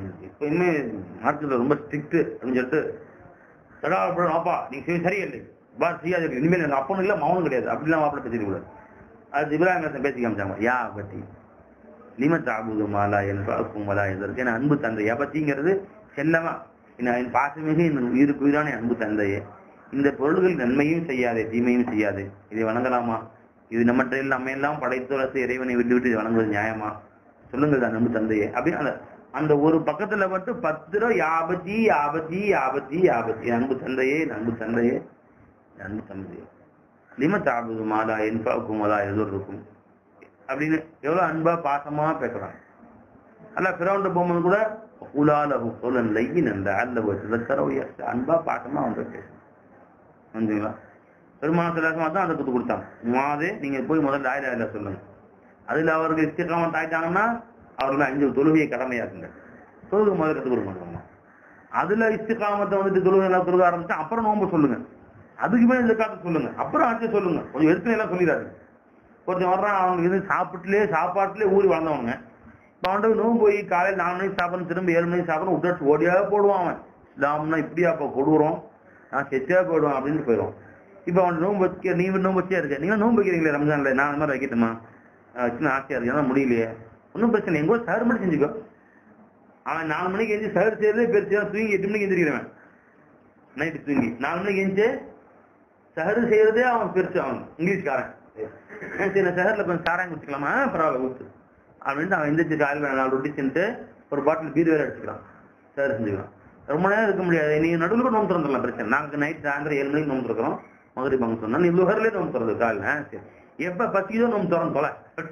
எப்பயுமே மார்க்கத்துல ரொம்ப ஸ்ட்ரிக்ட் அப்படின்னு சொல்லிட்டு தடாபுரம் ஆப்பா நீங்க செய்ய சரியில்லை பா செய்யாது இனிமேல் எங்க அப்பனும் இல்ல மௌனம் கிடையாது அப்படிலாம் மாப்பிள்ள பேசிக்க கூடாது அது இப்ராஹிம் அலைஹிஸ்ஸலாம் பேசி காமிச்சாங்க யா பத்தி லிம தாபுது மாலா என் பாக்கும் மலா எதற்கு என் அன்பு தந்தை யபத்திங்கிறது செல்லமா என் என் பாசமிகு என் உயிருக்கு உயிரான என் அன்பு தந்தையே இந்த பொருள்கள் நன்மையும் செய்யாதே தீமையும் செய்யாது இதை வணங்கலாமா இது நம்மற்ற நம்ம எல்லாம் படைத்து வளர்த்து இறைவனை விட்டு விட்டு இதை வணங்குவது நியாயமா சொல்லுங்கள் தான் அன்பு தந்தையே அப்படின்னு அந்த அந்த ஒரு பக்கத்துல மட்டும் பத்து ரூபா யாபத்தி யாபத்தி யாபத்தி யாபத்தி என் அன்பு தந்தையே என் அன்பு தந்தையே என் அன்பு தந்தையே லிம தாபுது மாலா என் பாக்கும் மலா எதோ இருக்கும் அப்படின்னு எவ்வளவு அன்பா பாசமா பேசுறாங்க அல்ல பிறவுண்ட போகும்போது கூட உலாலகு சொல்லன் லையின் அந்த அல்ல வச்சு அன்பா பாசமா அவங்க பேசணும் வந்துங்களா பெருமான சிலாசமா தான் அதை கத்து கொடுத்தாங்க மாதே நீங்க போய் முதல்ல ஆயிரம் ஆயிரம் சொல்லுங்க அதுல அவர்கள் இஸ்திகாமத் ஆயிட்டாங்கன்னா அவர்கள் அஞ்சு தொழுகையை கடமையாக்குங்க தொழுகை முதல்ல கத்து கொடுக்க மாட்டாங்க அதுல இஸ்திகாமத்தை வந்துட்டு தொழுகை எல்லாம் தொழுக ஆரம்பிச்சா அப்புறம் நோன்பு சொல்லுங்க அதுக்கு மேல இந்த காத்து சொல்லுங்க அப்புறம் ஆட்சி சொல்லுங்க கொஞ்சம் எடுத்து எல்லாம் சொல்லிடாது ஒருத்தன் வர்றான் அவனுக்கு இது சாப்பிட்டுலே சாப்பாட்டுலேயே ஊறி வளர்ந்தவனுங்க இப்போ அவன்கிட்ட நோம்பு போய் காலையில் நாலு மணிக்கு சாப்பிடணும் திரும்ப ஏழு மணிக்கு சாப்பிடணும் விட்டு ஓடியாக போடுவான் அவன் இஸ்லாம்னா இப்படியா அப்போ கொடுக்குறோம் நான் செத்தியா போயிடுவான் அப்படின்னு போயிடுவான் இப்போ அவன் நோம்பு வைக்க நீ நோம்பு வச்சியா இருக்க நீங்க நோம்பு வைக்கிறீங்களே ரம்ஜான்ல நான் அந்த மாதிரி வைக்கட்டுமா ஆஹ் சின்ன ஆசையா இருக்கு ஏன்னா முடியலையே ஒன்றும் பிரச்சனை இல்லை. எங்க கூட சஹர் மட்டும் செஞ்சுக்கோ அவன் நாலு மணிக்கு எழுந்து சஹர் செய்யறதே பெருசு தூங்கி எட்டு மணிக்கு எந்திரிக்கிறவன் நைட்டு தூங்கி நாலு மணிக்கு எழுந்து சஹரு செய்யறதே அவன் பெருசு அவன் இங்கிலீஷ்காரன் ஆஹ் சரி நான் சஹர்ல கொஞ்சம் சாராயம் குடிச்சுக்கலாமா ஆஹ் பரவாயில்ல ஊத்து அப்படின்ட்டு அவன் எந்திரிச்சு காலையில் நாலு ரொட்டி தின்ட்டு ஒரு பாட்டில் பீர் வேற அடிச்சுக்கலாம் சஹர் செஞ்சுக்கலாம் ரொம்ப நேரம் இருக்க முடியாது நீங்க நடுவில் கூட நோம்பு திறந்துடலாம் பிரச்சனை நாங்க நைட் சாயந்தரம் ஏழு மணிக்கு நோம்பு திறக்கிறோம் மகரி பங்கு சொன்னா நீ லுகர்லயே நோம்பு திறந்து காலையில் ஆஹ் சரி எப்ப பசிக்குதோ நோம்பு திறந்து போல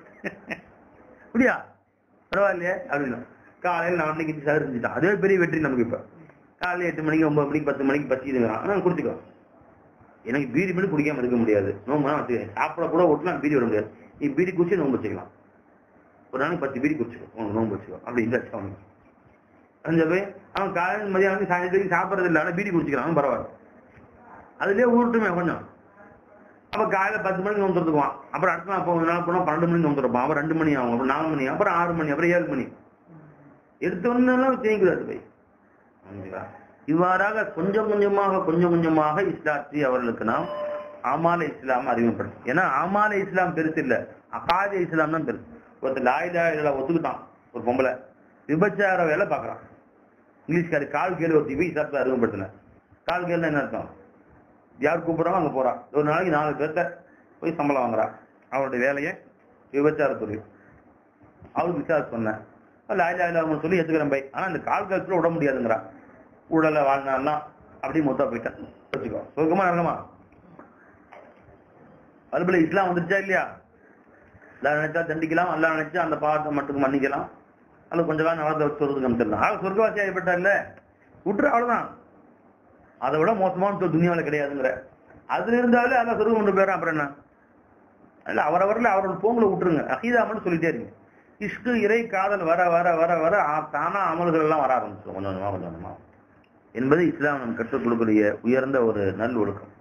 அப்படியா பரவாயில்லையே அப்படின்னா காலையில் நான் அன்னைக்கு சஹர் செஞ்சுட்டான் அதே பெரிய வெற்றி நமக்கு இப்ப காலையில் எட்டு மணிக்கு ஒன்பது மணிக்கு பத்து மணிக்கு பசிக்குதுங்கிறான் ஆனா குடிச்சுக்கோ எனக்கு பீடி மட்டும் குடிக்காம இருக்க முடியாது நோம்பு வச்சுக்கேன் சாப்பிட கூட விட்டுலாம் பீடி விட முடியாது நீ பீடி குடிச்சு நோம்பு வச்சுக்கலாம் ஒரு நாளைக்கு பத்து பீடி குடிச்சுக்கோ உனக்கு நோம்பு வச்சுக்கோ அப்படி இல்லை அவனுக்கு அந்த போய் அவன் காலையில் மதியானம் சாயந்தரம் சாப்பிட்றது இல்லை ஆனால் பீடி குடிச்சுக்கிறான் அவன் பரவாயில்ல அதுலயே ஊருட்டுமே கொஞ்சம் அப்ப காலையில பத்து மணிக்கு நோம்பு திறந்துக்குவான் அப்புறம் அடுத்த நாள் போன நாள் போனா பன்னெண்டு மணிக்கு நோம்பு திறப்பான் அப்புறம் ரெண்டு மணி ஆகும் அப்புறம் நாலு மணி அப்புறம் ஆறு மணி அப்புறம் ஏழு மணி எடுத்த ஒன்னெல்லாம் தேய்க்கூடாது போய் புரிஞ்சுதா? இவ்வாறாக கொஞ்சம் கொஞ்சமாக கொஞ்சம் கொஞ்சமாக இஸ்லாத்தை அவர்களுக்கு நாம் ஆமால இஸ்லாம் அறிமுகப்படுத்தும் ஏன்னா ஆமால இஸ்லாம் பெருசு இல்ல அகாத இஸ்லாம் தான் பெருசு ஒருத்தர் லாயிலா இல்ல ஒத்துக்கிட்டான் ஒரு பொம்பளை விபச்சார வேலை பாக்குறான் இங்கிலீஷ்காரி கால் கேள்வி ஒருத்தி போய் இஸ்லாத்தை அறிமுகப்படுத்தின கால் கேள்வி என்ன அர்த்தம் யார் கூப்பிடுறாங்க அங்க போறா ஒரு நாளைக்கு நாலு பேர்த்த போய் சம்பளம் வாங்குறா அவருடைய வேலையை விபச்சார தொழில் அவருக்கு விசாரிச்சு சொன்னேன் லாயிலா இல்ல சொல்லி ஏத்துக்கிறேன் பை ஆனா இந்த கால் காலத்துல விட முடியாதுங்கிறா உடல வாழ்நாள்லாம் அப்படி மொத்தா போயிட்டேன் வச்சுக்கோ சுருக்கமா நரகமா அதுபோல இஸ்லாம் வந்துருச்சா இல்லையா அல்லா நினைச்சா தண்டிக்கலாம் அல்லா நினைச்சா அந்த பாவத்தை மட்டும் மன்னிக்கலாம் அல்லது கொஞ்ச காலம் நடந்த சொல்றதுக்கு அமைச்சிடலாம் ஆக சொர்க்கவாசி ஆகிப்பட்டா இல்ல விட்டுரு அவ்வளவுதான் அதை விட மோசமான சொல் துணியாவில கிடையாதுங்கிற அதுல இருந்தாலே அதான் சொர்க்கம் கொண்டு போயிடறான் அப்புறம் என்ன இல்ல அவரவரில் அவரோட போங்களை விட்டுருங்க அகீதா மட்டும் சொல்லிட்டே இருங்க இஷ்கு இறை காதல் வர வர வர வர ஆ- தானா அமல்கள் எல்லாம் வர ஆரம்பிச்சிடும் கொஞ்சம் கொஞ்சமா கொஞ்சம் கொஞ்சமா என்பது இஸ்லாம் நம்ம கற்றுக் கொடுக்கக்கூடிய உயர்ந்த ஒரு நல் ஒழுக்கம்